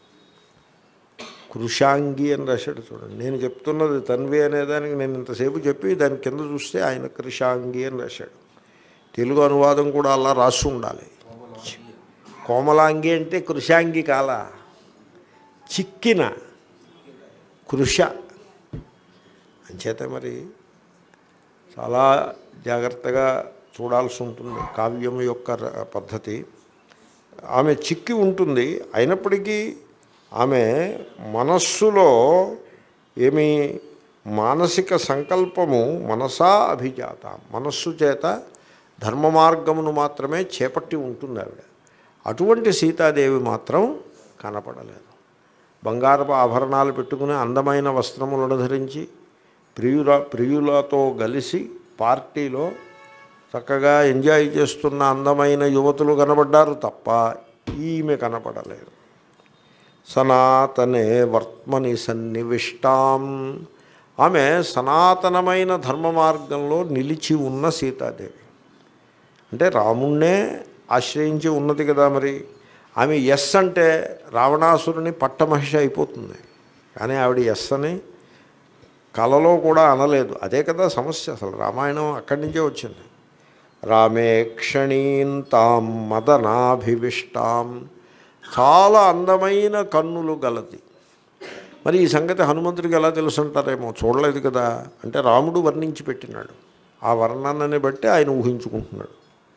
కృషాంగి అని రాశాడు చూడండి నేను చెప్తున్నది తన్వి అనేదానికి నేను ఇంతసేపు చెప్పి దాని కింద చూస్తే ఆయన కృషాంగి అని రాశాడు తెలుగు అనువాదం కూడా అలా రాసి ఉండాలి కోమలాంగి అంటే కృషాంగి కాల చిక్కిన కృష అంచేతే మరి చాలా జాగ్రత్తగా చూడాల్సి ఉంటుంది కావ్యం యొక్క ర- పద్ధతి ఆమె చిక్కి ఉంటుంది అయినప్పటికీ ఆమె మనస్సులో ఏమి మానసిక సంకల్పము మనసా అభిజాత మనస్సు చేత ధర్మ మార్గమును మాత్రమే చేపట్టి ఉంటుంది ఆవిడ అటువంటి సీతాదేవి మాత్రం కనపడలేదు బంగారపు ఆభరణాలు పెట్టుకుని అందమైన వస్త్రములను ధరించి ప్రియుల ప్రియులతో కలిసి పార్టీలో చక్కగా ఎంజాయ్ చేస్తున్న అందమైన యువతులు కనబడ్డారు తప్ప ఈమె కనపడలేదు సనాతనే వర్త్మని సన్నివిష్టాం ఆమె సనాతనమైన ధర్మ మార్గంలో నిలిచి ఉన్న సీతాదేవి అంటే రాముణ్ణే ఆశ్రయించి ఉన్నది కదా మరి ఆమె ఎస్ అంటే రావణాసురుని పట్టమహిష అయిపోతుంది కానీ ఆవిడ ఎస్ అని కలలో కూడా అనలేదు అదే కదా సమస్య అసలు రామాయణం అక్కడి నుంచే వచ్చింది రామే క్షణీంతాం మదనాభివిష్టాం చాలా అందమైన కన్నులు గలది మరి ఈ సంగతి హనుమంతుడికి ఎలా తెలుసు అంటారేమో చూడలేదు కదా అంటే రాముడు వర్ణించి పెట్టినాడు ఆ వర్ణనని బట్టి ఆయన ఊహించుకుంటున్నాడు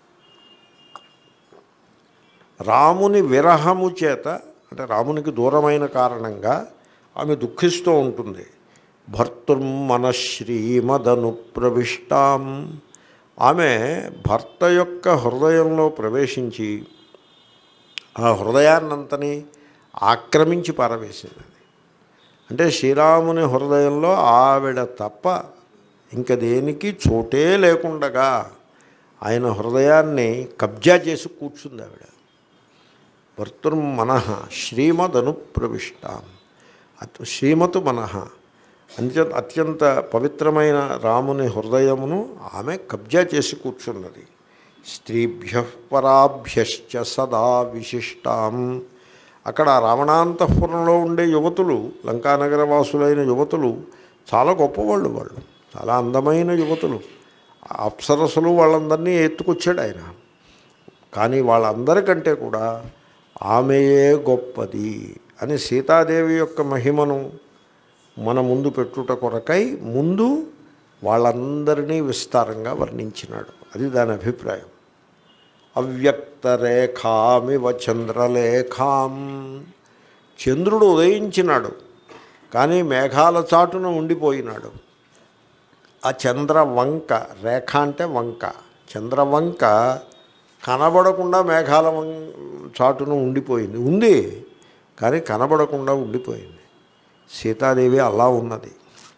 రాముని విరహము చేత అంటే రామునికి దూరమైన కారణంగా ఆమె దుఃఖిస్తూ ఉంటుంది భర్తుర్మనశ్రీమదను ప్రవిష్టాం ఆమె భర్త యొక్క హృదయంలో ప్రవేశించి ఆ హృదయాన్నంతని ఆక్రమించి పారవేసింది అంటే శ్రీరాముని హృదయంలో ఆవిడ తప్ప ఇంక దేనికి చోటే లేకుండగా ఆయన హృదయాన్ని కబ్జా చేసి కూర్చుంది ఆవిడ భర్తృమన శ్రీమదను ప్రవిష్టాం అత్ శ్రీమతు మనః అంత్య అత్యంత పవిత్రమైన రాముని హృదయమును ఆమె కబ్జా చేసి కూర్చున్నది స్త్రీభ్య పరాభ్యశ్చ సదా విశిష్టాం అక్కడ రావణాంతఃపురంలో ఉండే యువతులు లంకానగర వాసులైన యువతులు చాలా గొప్పవాళ్ళు వాళ్ళు చాలా అందమైన యువతులు అప్సరసులు వాళ్ళందరినీ ఎత్తుకొచ్చాడు ఆయన కానీ వాళ్ళందరికంటే కూడా ఆమెయే గొప్పది అని సీతాదేవి యొక్క మహిమను మన ముందు పెట్టుట కొరకై ముందు వాళ్ళందరినీ విస్తారంగా వర్ణించినాడు అది దాని అభిప్రాయం అవ్యక్తరేఖామివ చంద్రలేఖాం చంద్రుడు ఉదయించినాడు కానీ మేఘాల చాటున ఉండిపోయినాడు ఆ చంద్రవంక రేఖ అంటే వంక చంద్రవంక కనబడకుండా మేఘాల వం చాటున ఉండిపోయింది ఉంది కానీ కనబడకుండా ఉండిపోయింది సీతాదేవి అలా ఉన్నది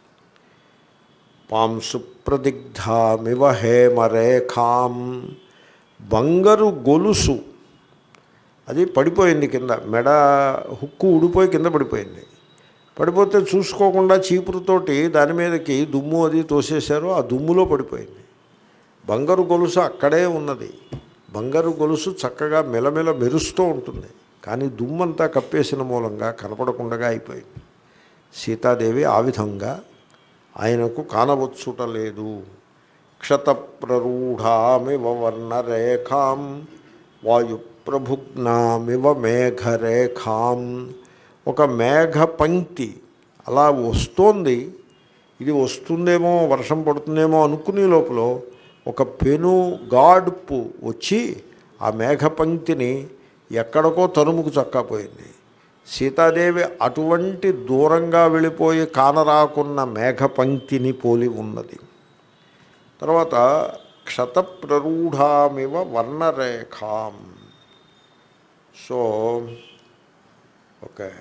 పాంసు ప్రదిగ్ధామివ హేమరేఖాం బంగారు గొలుసు అది పడిపోయింది కింద మెడ హుక్కు ఊడిపోయి కింద పడిపోయింది పడిపోతే చూసుకోకుండా చీపురుతోటి దాని మీదకి దుమ్ము అది తోసేశారు ఆ దుమ్ములో పడిపోయింది బంగారు గొలుసు అక్కడే ఉన్నది బంగారు గొలుసు చక్కగా మెలమెల మెరుస్తూ ఉంటుంది కానీ దుమ్మంతా కప్పేసిన మూలంగా కనపడకుండా అయిపోయింది సీతాదేవి ఆ విధంగా ఆయనకు కానవచ్చుట లేదు క్షతప్రరూఢామివ వర్ణరేఖాం వాయుప్రభుగ్నామివ మేఘరేఖాం ఒక మేఘ పంక్తి అలా వస్తోంది ఇది వస్తుందేమో వర్షం పడుతుందేమో అనుకునే లోపల ఒక పెను గాడుపు వచ్చి ఆ మేఘ పంక్తిని ఎక్కడికో తరుముకు చక్కపోయింది సీతాదేవి అటువంటి దూరంగా వెళ్ళిపోయి కానరాకున్న మేఘ పంక్తిని పోలి ఉన్నది తర్వాత క్షతప్రరూఢామివ వర్ణరేఖాం సో ఓకే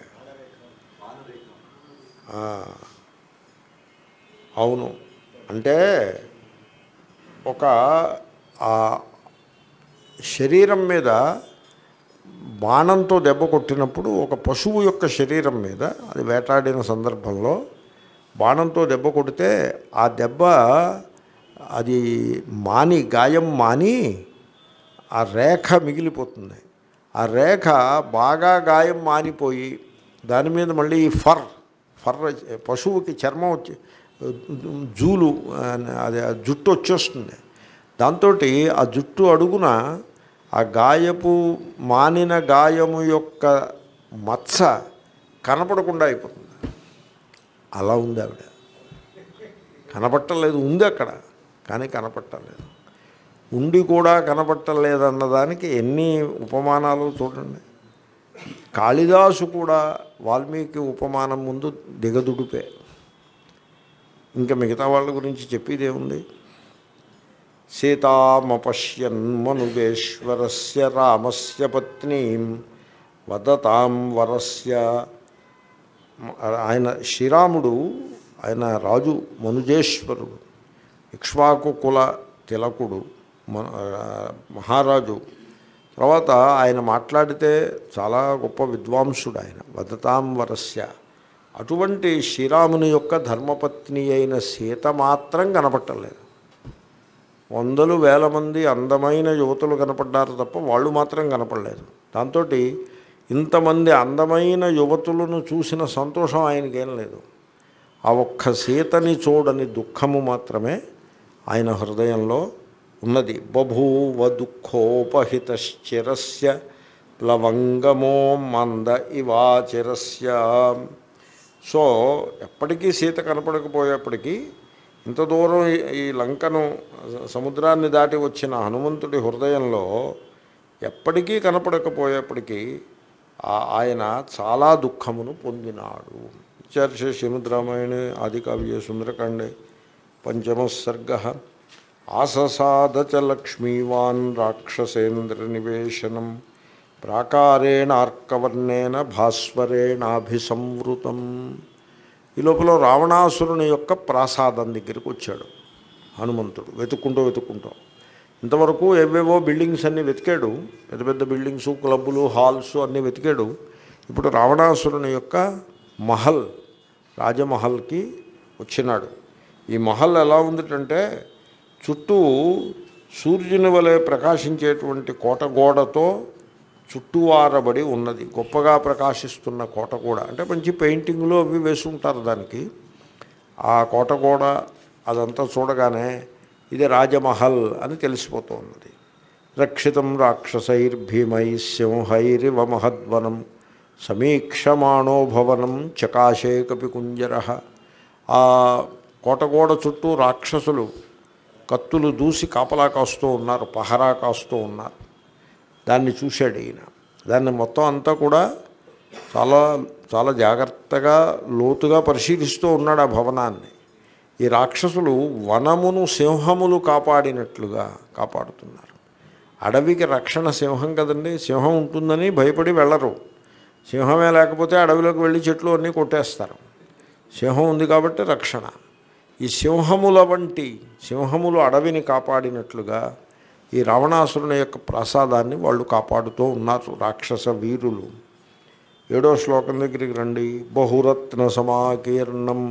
ఆ, అవును అంటే ఒక ఆ శరీరం మీద బాణంతో దెబ్బ కొట్టినప్పుడు ఒక పశువు యొక్క శరీరం మీద అది వేటాడిన సందర్భంలో బాణంతో దెబ్బ కొడితే ఆ దెబ్బ అది మాని గాయం మాని ఆ రేఖ మిగిలిపోతుంది ఆ రేఖ బాగా గాయం మానిపోయి దాని మీద మళ్ళీ ఈ ఫర్ ఫర్ పశువుకి చర్మం వచ్చి జూలు అది ఆ జుట్టు వచ్చేస్తుంది దాంతో ఆ జుట్టు అడుగున ఆ గాయపు మానిన గాయము యొక్క మచ్చ కనపడకుండా అయిపోతుంది అలా ఉంది ఆవిడ కనపట్టలేదు ఉంది అక్కడ కానీ కనపట్టలేదు ఉండి కూడా కనపట్టలేదన్నదానికి ఎన్ని ఉపమానాలు చూడండి కాళిదాసు కూడా వాల్మీకి ఉపమానం ముందు దిగదుడిపే ఇంకా మిగతా వాళ్ళ గురించి చెప్పేదేముంది సీతామపశ్యన్ మనుజేశ్వరస్య రామస్య పత్నీం వదతాం వరస్య ఆయన శ్రీరాముడు ఆయన రాజు మనుజేశ్వరుడు ఇక్ష్వాకు కుల తిలకుడు మన- ఆ, మహారాజు తర్వాత ఆయన మాట్లాడితే చాలా గొప్ప విద్వాంసుడు ఆయన వదతాం వరస్య అటువంటి శ్రీరాముని యొక్క ధర్మపత్ని అయిన సీత మాత్రం కనపట్టలేదు వందలు వేల మంది అందమైన యువతులు కనపడ్డారు తప్ప వాళ్ళు మాత్రం కనపడలేదు దాంతో ఇంతమంది అందమైన యువతులను చూసిన సంతోషం ఆయనకేం లేదు ఆ ఒక్క సీతని చూడని దుఃఖము మాత్రమే ఆయన హృదయంలో ఉన్నది బభూవ దుఃఖోపహితశ్చిరస్య ప్లవంగమో మంద ఇవాచిరస్య సో ఎప్పటికీ సీత కనపడకపోయేప్పటికీ ఇంత దూరం ఈ- ఈ లంకను సముద్రాన్ని దాటి వచ్చిన హనుమంతుడి హృదయంలో ఎప్పటికీ కనపడకపోయేప్పటికీ ఆ- ఆయన చాలా దుఃఖమును పొందినాడు చర్చ శ్రీమద్ ఆది కావ్య సుందరకాండే పంచమ సర్గ ఆససాద చ లక్ష్మీవాన్ రాక్షసేంద్ర నివేశనం ప్రాకారేణార్కవర్ణేన భాస్వరేణాభిసంవృతం ఈ లోపల రావణాసురుని యొక్క ప్రాసాదం దగ్గరికి వచ్చాడు హనుమంతుడు వెతుక్కుంటూ వెతుక్కుంటూ ఇంతవరకు ఏవేవో బిల్డింగ్స్ అన్నీ వెతికాడు పెద్ద పెద్ద బిల్డింగ్స్ క్లబ్బులు హాల్స్ అన్నీ వెతికాడు ఇప్పుడు రావణాసురుని యొక్క మహల్ రాజమహల్కి వచ్చినాడు ఈ మహల్ ఎలా ఉందిటంటే చుట్టూ సూర్యుని వలె ప్రకాశించేటువంటి కోట గోడతో చుట్టూవారబడి ఉన్నది గొప్పగా ప్రకాశిస్తున్న కోట కూడా అంటే మంచి పెయింటింగ్లు అవి వేసుంటారు దానికి ఆ కోట గోడ అదంతా చూడగానే ఇది రాజమహల్ అని తెలిసిపోతూ ఉన్నది రక్షితం రాక్షసైర్భీమై సింహైరివ మహద్వనం సమీక్షమాణో భవనం చకాశే కపి కుంజర ఆ కోటగోడ చుట్టూ రాక్షసులు కత్తులు దూసి కాపలా కాస్తూ ఉన్నారు పహరా కాస్తూ ఉన్నారు దాన్ని చూశాడు ఈయన దాన్ని మొత్తం అంతా కూడా చాలా చాలా జాగ్రత్తగా లోతుగా పరిశీలిస్తూ ఉన్నాడు ఆ భవనాన్ని ఈ రాక్షసులు వనమును సింహములు కాపాడినట్లుగా కాపాడుతున్నారు అడవికి రక్షణ సింహం కదండి సింహం ఉంటుందని భయపడి వెళ్ళరు సింహమే లేకపోతే అడవిలోకి వెళ్ళి చెట్లు అన్నీ కొట్టేస్తారు సింహం ఉంది కాబట్టి రక్షణ ఈ సింహముల వంటి సింహములు అడవిని కాపాడినట్లుగా ఈ రావణాసురుని యొక్క ప్రసాదాన్ని వాళ్ళు కాపాడుతూ ఉన్నారు రాక్షస వీరులు ఏడో శ్లోకం దగ్గరికి రండి బహురత్న సమాకీర్ణం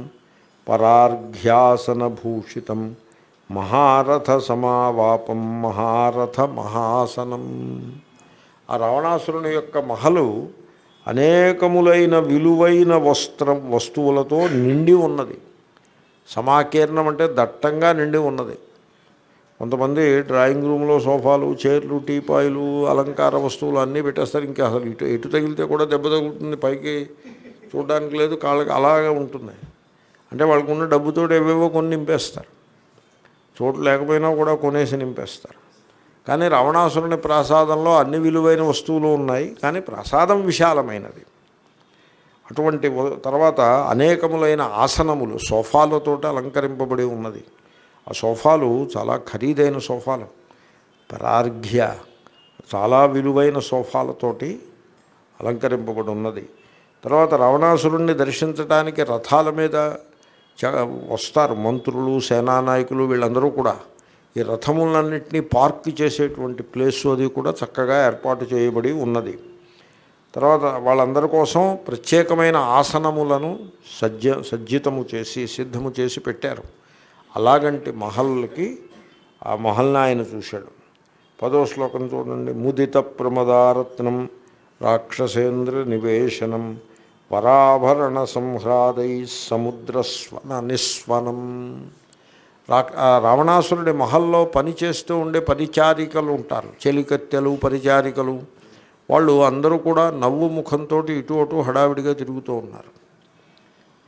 పరార్ఘ్యాసన భూషితం మహారథ సమావాపం మహారథ మహాసనం ఆ రావణాసురుని యొక్క మహలు అనేకములైన విలువైన వస్త్రం వస్తువులతో నిండి ఉన్నది సమాకీర్ణం అంటే దట్టంగా నిండి ఉన్నది కొంతమంది డ్రాయింగ్ రూమ్లో సోఫాలు చైర్లు టీపాయిలు అలంకార వస్తువులు అన్నీ పెట్టేస్తారు ఇంకా అసలు ఇటు ఎటు తగిలితే కూడా దెబ్బ తగులుతుంది పైకి చూడడానికి లేదు కాళ్ళకి అలాగే ఉంటుంది అంటే వాళ్ళకు ఉన్న డబ్బుతో ఏవేవో కొన్ని నింపేస్తారు చోటు లేకపోయినా కూడా కొనేసి నింపేస్తారు కానీ రావణాసురుని ప్రసాదంలో అన్ని విలువైన వస్తువులు ఉన్నాయి కానీ ప్రసాదం విశాలమైనది అటువంటి వ- తర్వాత అనేకములైన ఆసనములు సోఫాలతో అలంకరింపబడి ఉన్నది ఆ సోఫాలు చాలా ఖరీదైన సోఫాలు పరార్ఘ్య చాలా విలువైన సోఫాలతోటి అలంకరింపబడి ఉన్నది తర్వాత రావణాసురుణ్ణి దర్శించడానికి రథాల మీద చ వస్తారు మంత్రులు సేనానాయకులు వీళ్ళందరూ కూడా ఈ రథములన్నింటినీ పార్క్ చేసేటువంటి ప్లేస్ అది కూడా చక్కగా ఏర్పాటు చేయబడి ఉన్నది తర్వాత వాళ్ళందరి కోసం ప్రత్యేకమైన ఆసనములను సజ్జ సజ్జితము చేసి సిద్ధము చేసి పెట్టారు అలాగంటి మహల్కి ఆ మహల్ని ఆయన చూశాడు పదో శ్లోకం చూడండి ముదిత ప్రమదారత్నం రాక్షసేంద్ర నివేశనం వరాభరణ సంహ్రాదై సముద్రస్వన నిస్వనం రా ఆ రావణాసురుడి మహల్లో పని చేస్తూ ఉండే పరిచారికలు ఉంటారు చెలికత్తెలు పరిచారికలు వాళ్ళు అందరూ కూడా నవ్వు ముఖంతో ఇటు అటు హడావిడిగా తిరుగుతూ ఉన్నారు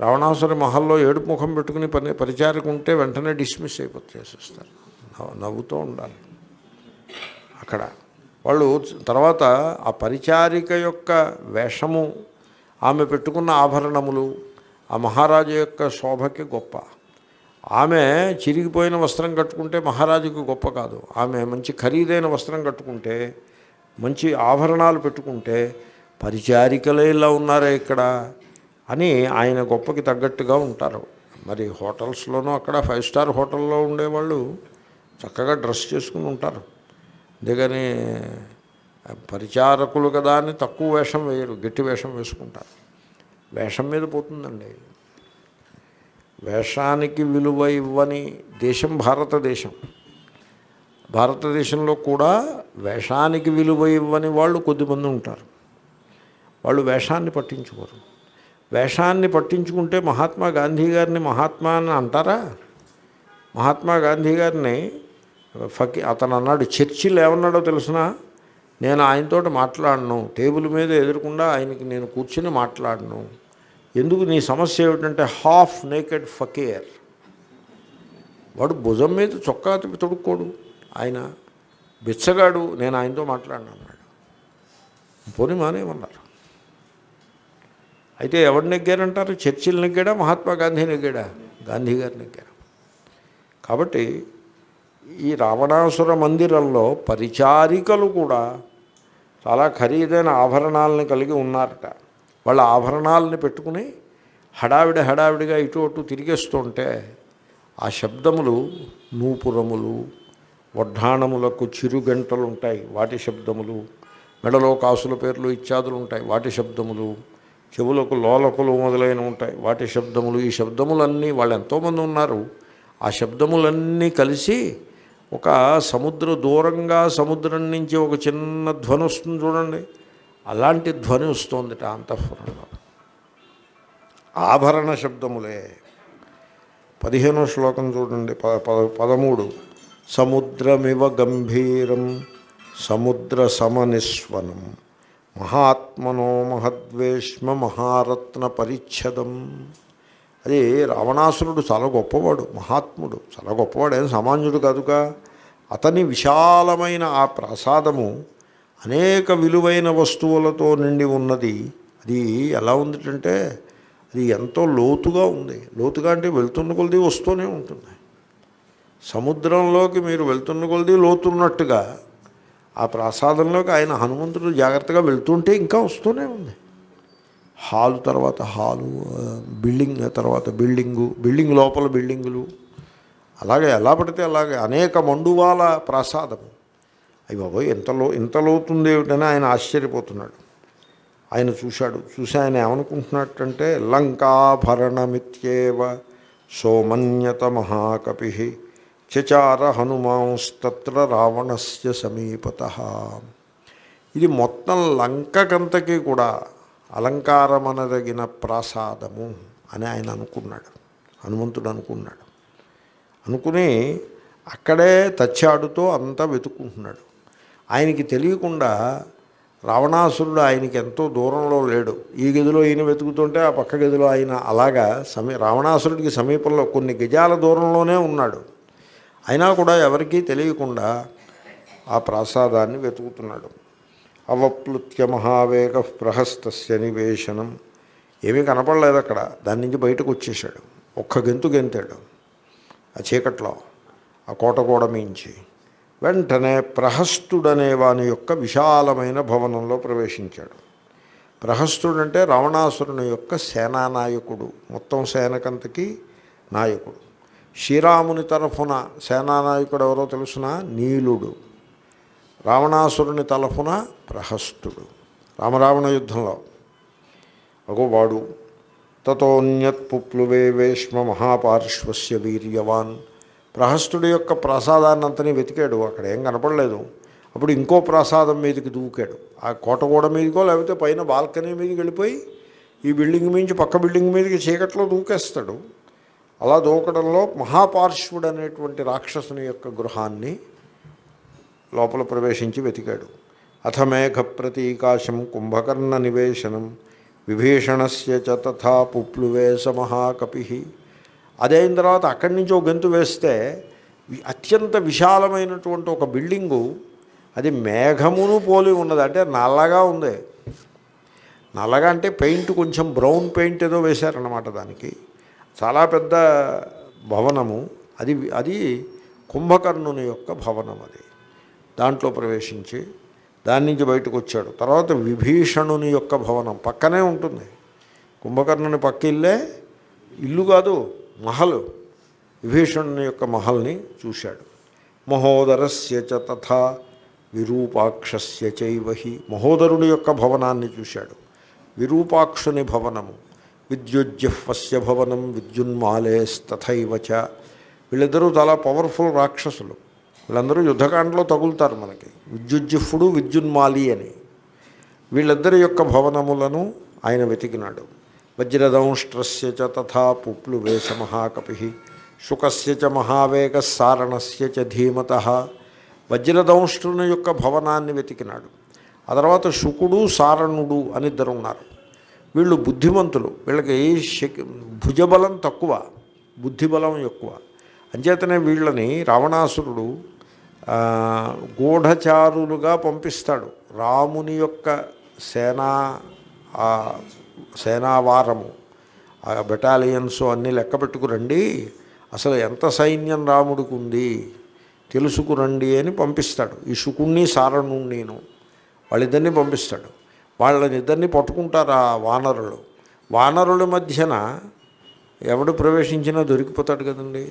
రావణాసుర మహల్లో ఏడుపు ముఖం పెట్టుకుని పని పరిచారక ఉంటే వెంటనే డిస్మిస్ అయిపోతే చేసేస్తారు నవ్వు- నవ్వుతూ ఉండాలి అక్కడ వాళ్ళు తర్వాత ఆ పరిచారిక యొక్క వేషము ఆమె పెట్టుకున్న ఆభరణములు ఆ మహారాజు యొక్క శోభకి గొప్ప ఆమె చిరిగిపోయిన వస్త్రం కట్టుకుంటే మహారాజుకు గొప్ప కాదు ఆమె మంచి ఖరీదైన వస్త్రం కట్టుకుంటే మంచి ఆభరణాలు పెట్టుకుంటే పరిచారికలే ఇలా ఉన్నారే ఇక్కడ అని ఆయన గొప్పకి తగ్గట్టుగా ఉంటారు మరి హోటల్స్లోనూ అక్కడ ఫైవ్ స్టార్ హోటల్లో ఉండేవాళ్ళు చక్కగా డ్రెస్ చేసుకుని ఉంటారు అంతేగాని పరిచారకులు కదా అని తక్కువ వేషం వేయరు గట్టి వేషం వేసుకుంటారు వేషం మీద పోతుందండి వేషానికి విలువ ఇవ్వని దేశం భారతదేశం భారతదేశంలో కూడా వేషానికి విలువ ఇవ్వని వాళ్ళు కొద్దిమంది ఉంటారు వాళ్ళు వేషాన్ని పట్టించుకోరు వేషాన్ని పట్టించుకుంటే మహాత్మా గాంధీ గారిని మహాత్మా అని అంటారా మహాత్మా గాంధీ గారిని ఫకి అతను అన్నాడు చర్చిలు ఏమన్నాడో తెలిసిన నేను ఆయనతోటి మాట్లాడను టేబుల్ మీద ఎదురకుండా ఆయనకి నేను కూర్చుని మాట్లాడను ఎందుకు నీ సమస్య ఏమిటంటే హాఫ్ నేకెడ్ ఫకీర్ వాడు భుజం మీద చొక్కా తిప్పి తొడుక్కోడు ఆయన బిచ్చగాడు నేను ఆయనతో మాట్లాడినా అన్నాడు పోనీ మానేమన్నారు అయితే ఎవడు నెగ్గారంటారు చర్చిలు నెగ్గాడా మహాత్మా గాంధీ నెగ్గాడా గాంధీ గారు నెగ్గారు కాబట్టి ఈ రావణాసుర మందిరంలో పరిచారికలు కూడా చాలా ఖరీదైన ఆభరణాలను కలిగి ఉన్నారట వాళ్ళ ఆభరణాలని పెట్టుకుని హడావిడి హడావిడిగా ఇటు అటు తిరిగేస్తుంటే ఆ శబ్దములు నూపురములు వడ్డాణములకు చిరుగంటలు ఉంటాయి వాటి శబ్దములు మెడలో కాసుల పేర్లు ఇత్యాదులు ఉంటాయి వాటి శబ్దములు చెవులకు లోలకులు మొదలైన ఉంటాయి వాటి శబ్దములు ఈ శబ్దములన్నీ వాళ్ళు ఎంతోమంది ఉన్నారు ఆ శబ్దములన్నీ కలిసి ఒక సముద్ర దూరంగా సముద్రం నుంచి ఒక చిన్న ధ్వని వస్తుంది చూడండి అలాంటి ధ్వని వస్తుందిట అంతఃపురంలో ఆభరణ శబ్దములే పదిహేనో శ్లోకం చూడండి ప పద పదమూడు సముద్రమివ గంభీరం సముద్ర సమనిస్వనం మహాత్మనో మహద్వేష్మ మహారత్న పరిచ్ఛదం అది రావణాసురుడు చాలా గొప్పవాడు మహాత్ముడు చాలా గొప్పవాడు ఏం సామాన్యుడు కాదుగా అతని విశాలమైన ఆ ప్రసాదము అనేక విలువైన వస్తువులతో నిండి ఉన్నది అది ఎలా ఉందంటే అది ఎంతో లోతుగా ఉంది లోతుగా అంటే వెళ్తున్న కొలది వస్తూనే ఉంటుంది సముద్రంలోకి మీరు వెళ్తున్న కొలది లోతున్నట్టుగా ఆ ప్రసాదంలోకి ఆయన హనుమంతుడు జాగ్రత్తగా వెళ్తుంటే ఇంకా వస్తూనే ఉంది హాలు తర్వాత హాలు ఆ, బిల్డింగ్ తర్వాత బిల్డింగు బిల్డింగ్ లోపల బిల్డింగులు అలాగే ఎలా పడితే అలాగే అనేక మండువాల ప్రసాదము అయ్యి బాబోయ్ ఇంతలో ఇంత లోతుంది ఏమిటని ఆయన ఆశ్చర్యపోతున్నాడు ఆయన చూశాడు చూసి ఆయన ఏమనుకుంటున్నట్టంటే లంకాభరణమిత్యేవ సోమన్యత మహాకపి చచార హనుమాంస్తత్ర రావణస్య సమీపత ఇది మొత్తం లంకకంతకి కూడా అలంకారమనదగిన ప్రాసాదము అని ఆయన అనుకున్నాడు హనుమంతుడు అనుకున్నాడు అనుకుని అక్కడే తచ్చాడుతో అంతా వెతుక్కుంటున్నాడు ఆయనకి తెలియకుండా రావణాసురుడు ఆయనకి ఎంతో దూరంలో లేడు ఈ గదిలో ఈయన వెతుకుతుంటే ఆ పక్క గదిలో ఆయన అలాగా సమీ రావణాసురుడికి సమీపంలో కొన్ని గజాల దూరంలోనే ఉన్నాడు అయినా కూడా ఎవరికీ తెలియకుండా ఆ ప్రాసాదాన్ని వెతుకుతున్నాడు అవప్లుత్య మహావేగ ప్రహస్తస్య నివేశనం ఏమీ కనపడలేదు అక్కడ దాని నుంచి బయటకు వచ్చేసాడు ఒక్క గెంతు గెంతాడు ఆ చీకట్లో ఆ కోట గోడ మించి వెంటనే ప్రహస్తుడనే వాని యొక్క విశాలమైన భవనంలో ప్రవేశించాడు ప్రహస్తుడంటే రావణాసురుని యొక్క సేనానాయకుడు మొత్తం సేనకంతకి నాయకుడు శ్రీరాముని తరఫున సేనానాయకుడు ఎవరో తెలుసిన నీలుడు రావణాసురుని తలఫున ప్రహస్తుడు రామరావణ యుద్ధంలో అగో వాడు తతోన్యత్ పుప్లువే వేష్మ మహాపార్శ్వస్య వీర్యవాన్ ప్రహస్తుడి యొక్క ప్రసాదాన్నంతని వెతికాడు అక్కడ ఏం కనపడలేదు అప్పుడు ఇంకో ప్రసాదం మీదకి దూకాడు ఆ కోటగోడ మీదకో లేకపోతే పైన బాల్కనీ మీదకి వెళ్ళిపోయి ఈ బిల్డింగ్ మించి పక్క బిల్డింగ్ మీదకి చీకట్లో దూకేస్తాడు అలా దూకడంలో మహాపార్శ్వుడు అనేటువంటి రాక్షసుని యొక్క గృహాన్ని లోపల ప్రవేశించి వెతికాడు అథ మేఘ ప్రతీకాశం కుంభకర్ణ నివేశనం విభీషణస్య చ తథా పుప్లువేశ మహాకపి అదైన తర్వాత అక్కడి నుంచి ఒక గంతు వేస్తే వి- అత్యంత విశాలమైనటువంటి ఒక బిల్డింగు అది మేఘమును పోలి ఉన్నది అంటే నల్లగా ఉంది నల్లగా అంటే పెయింట్ కొంచెం బ్రౌన్ పెయింట్ ఏదో వేశారన్నమాట దానికి చాలా పెద్ద భవనము అది అది కుంభకర్ణుని యొక్క భవనం అది దాంట్లో ప్రవేశించి దాని నుంచి బయటకు వచ్చాడు తర్వాత విభీషణుని యొక్క భవనం పక్కనే ఉంటుంది కుంభకర్ణుని పక్క ఇల్లే ఇల్లు కాదు మహల్ విభీషణుని యొక్క మహల్ని చూశాడు మహోదరస్య చ తథా విరూపాక్షస్య చైవహి మహోదరుని యొక్క భవనాన్ని చూశాడు విరూపాక్షుని భవనము విద్యుజ్జిహ్వస్య భవనం విద్యున్మాలేస్తథైవ చ వీళ్ళిద్దరూ చాలా పవర్ఫుల్ రాక్షసులు వీళ్ళందరూ యుద్ధకాండలో తగులుతారు మనకి విద్యుజ్జిహ్వుడు విద్యున్మాలి అని వీళ్ళిద్దరి యొక్క భవనములను ఆయన వెతికినాడు వజ్రదంష్ట్రస్య చ తథా పుప్లు వేష మహాకపి శుకస్య చ మహావేగ సారణస్య చ ధీమత వజ్రదంష్ట్రుని యొక్క భవనాన్ని వెతికినాడు ఆ తర్వాత శుకుడు సారణుడు అని ఇద్దరు ఉన్నారు వీళ్ళు బుద్ధిమంతులు వీళ్ళకి శక్ భుజబలం తక్కువ బుద్ధిబలం ఎక్కువ అంచేతనే వీళ్ళని రావణాసురుడు ఆ, గూఢచారులుగా పంపిస్తాడు రాముని యొక్క సేనా ఆ, సేనావారము ఆ బెటాలియన్స్ అన్నీ లెక్క పెట్టుకురండి అసలు ఎంత సైన్యం రాముడికి ఉంది తెలుసుకురండి అని పంపిస్తాడు ఈ శుకుణ్ణి సారణుణ్ణిను వాళ్ళిద్దరిని పంపిస్తాడు వాళ్ళని ఇద్దరిని పట్టుకుంటారు ఆ వానరులు వానరుల మధ్యన ఎవడు ప్రవేశించినా దొరికిపోతాడు కదండి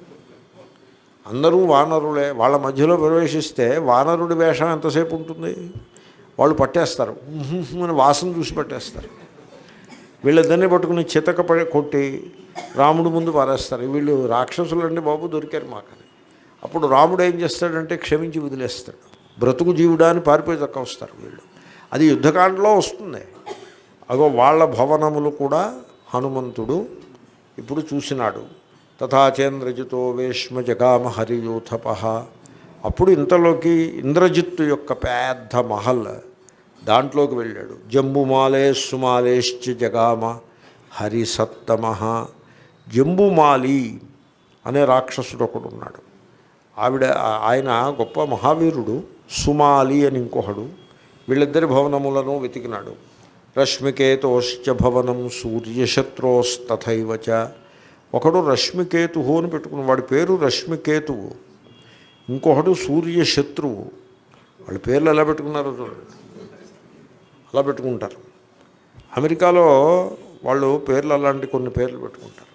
అందరూ వానరులే వాళ్ళ మధ్యలో ప్రవేశిస్తే వానరుడి వేషం ఎంతసేపు ఉంటుంది వాళ్ళు పట్టేస్తారు ఉహుహు అని వాసన చూసి పట్టేస్తారు వీళ్ళిద్దరిని పట్టుకుని చితక పడి కొట్టి రాముడు ముందు పారేస్తారు వీళ్ళు రాక్షసులండి బాబు దొరికారు మాకని అప్పుడు రాముడు ఏం చేస్తాడంటే క్షమించి వదిలేస్తాడు బ్రతుకు జీవుడా అని పారిపోయి దక్క వస్తారు వీళ్ళు అది యుద్ధకాండలో వస్తుంది అగో వాళ్ళ భవనములు కూడా హనుమంతుడు ఇప్పుడు చూసినాడు తథాచేంద్రజితో వేష్మ జగామ హరియూథప అప్పుడు ఇంతలోకి ఇంద్రజిత్తు యొక్క పెద్ద మహల్ దాంట్లోకి వెళ్ళాడు జంబుమాలే సుమాలేశ్చ జగామ హరిసత్తమ జంబుమాలి అనే రాక్షసుడు ఒకడు ఉన్నాడు ఆవిడ ఆయన గొప్ప మహావీరుడు సుమాలి అని ఇంకొకడు వీళ్ళిద్దరి భవనములను వెతికినాడు రశ్మికేతోశ్చ భవనం సూర్యశత్రోస్తథైవ చ ఒకడు రశ్మికేతువు అని పెట్టుకున్న వాడి పేరు రశ్మికేతువు ఇంకొకడు సూర్యశత్రువు వాళ్ళ పేర్లు ఎలా పెట్టుకున్నారో చూడండి అలా పెట్టుకుంటారు అమెరికాలో వాళ్ళు పేర్లు అలాంటి కొన్ని పేర్లు పెట్టుకుంటారు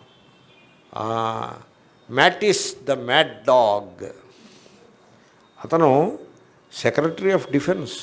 మ్యాటిస్ ద మ్యాడ్ డాగ్ అతను సెక్రటరీ ఆఫ్ డిఫెన్స్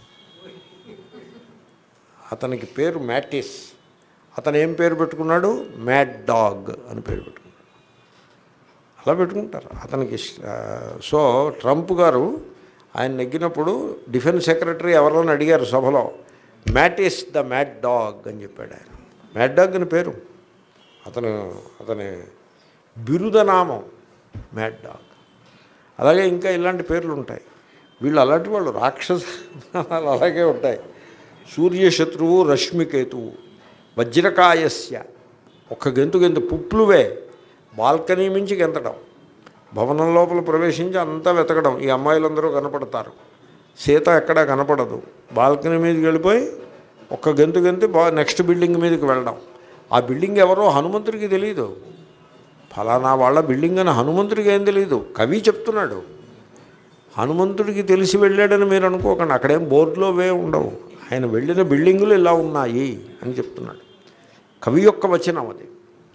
అతనికి పేరు మ్యాటిస్ అతను ఏం పేరు పెట్టుకున్నాడు మ్యాడ్ డాగ్ అని పేరు పెట్టుకున్నాడు అలా పెట్టుకుంటారు అతనికి ఆ, సో ట్రంప్ గారు ఆయన నెగ్గినప్పుడు డిఫెన్స్ సెక్రటరీ ఎవరైనా అడిగారు సభలో మ్యాటిస్ ద మ్యాడ్ డాగ్ అని చెప్పాడు ఆయన మ్యాడ్ డాగ్ అని పేరు అతను అతని బిరుదనామం మ్యాడ్ డాగ్ అలాగే ఇంకా ఇలాంటి పేర్లు ఉంటాయి వీళ్ళు అలాంటి వాళ్ళు రాక్షస నామాలు అలాగే ఉంటాయి సూర్యశత్రువు రశ్మికేతువు వజ్రకాయస్య ఒక్క గెంతు గెంతు పుప్లువే బాల్కనీ మించి గెంతడం భవనం లోపల ప్రవేశించి అంతా వెతకడం ఈ అమ్మాయిలందరూ కనపడతారు సీత ఎక్కడా కనపడదు బాల్కనీ మీదకి వెళ్ళిపోయి ఒక్క గెంతు గెంతు బా నెక్స్ట్ బిల్డింగ్ మీదకి వెళ్ళడం ఆ బిల్డింగ్ ఎవరో హనుమంతుడికి తెలియదు ఫలానా వాళ్ళ బిల్డింగ్ అని హనుమంతుడికి ఏం తెలియదు కవి చెప్తున్నాడు హనుమంతుడికి తెలిసి వెళ్ళాడని మీరు అనుకోకండి అక్కడేం బోర్డులో వే ఉండవు ఆయన వెళ్ళిన బిల్డింగులు ఇలా ఉన్నాయి అని చెప్తున్నాడు కవి యొక్క వచనం అది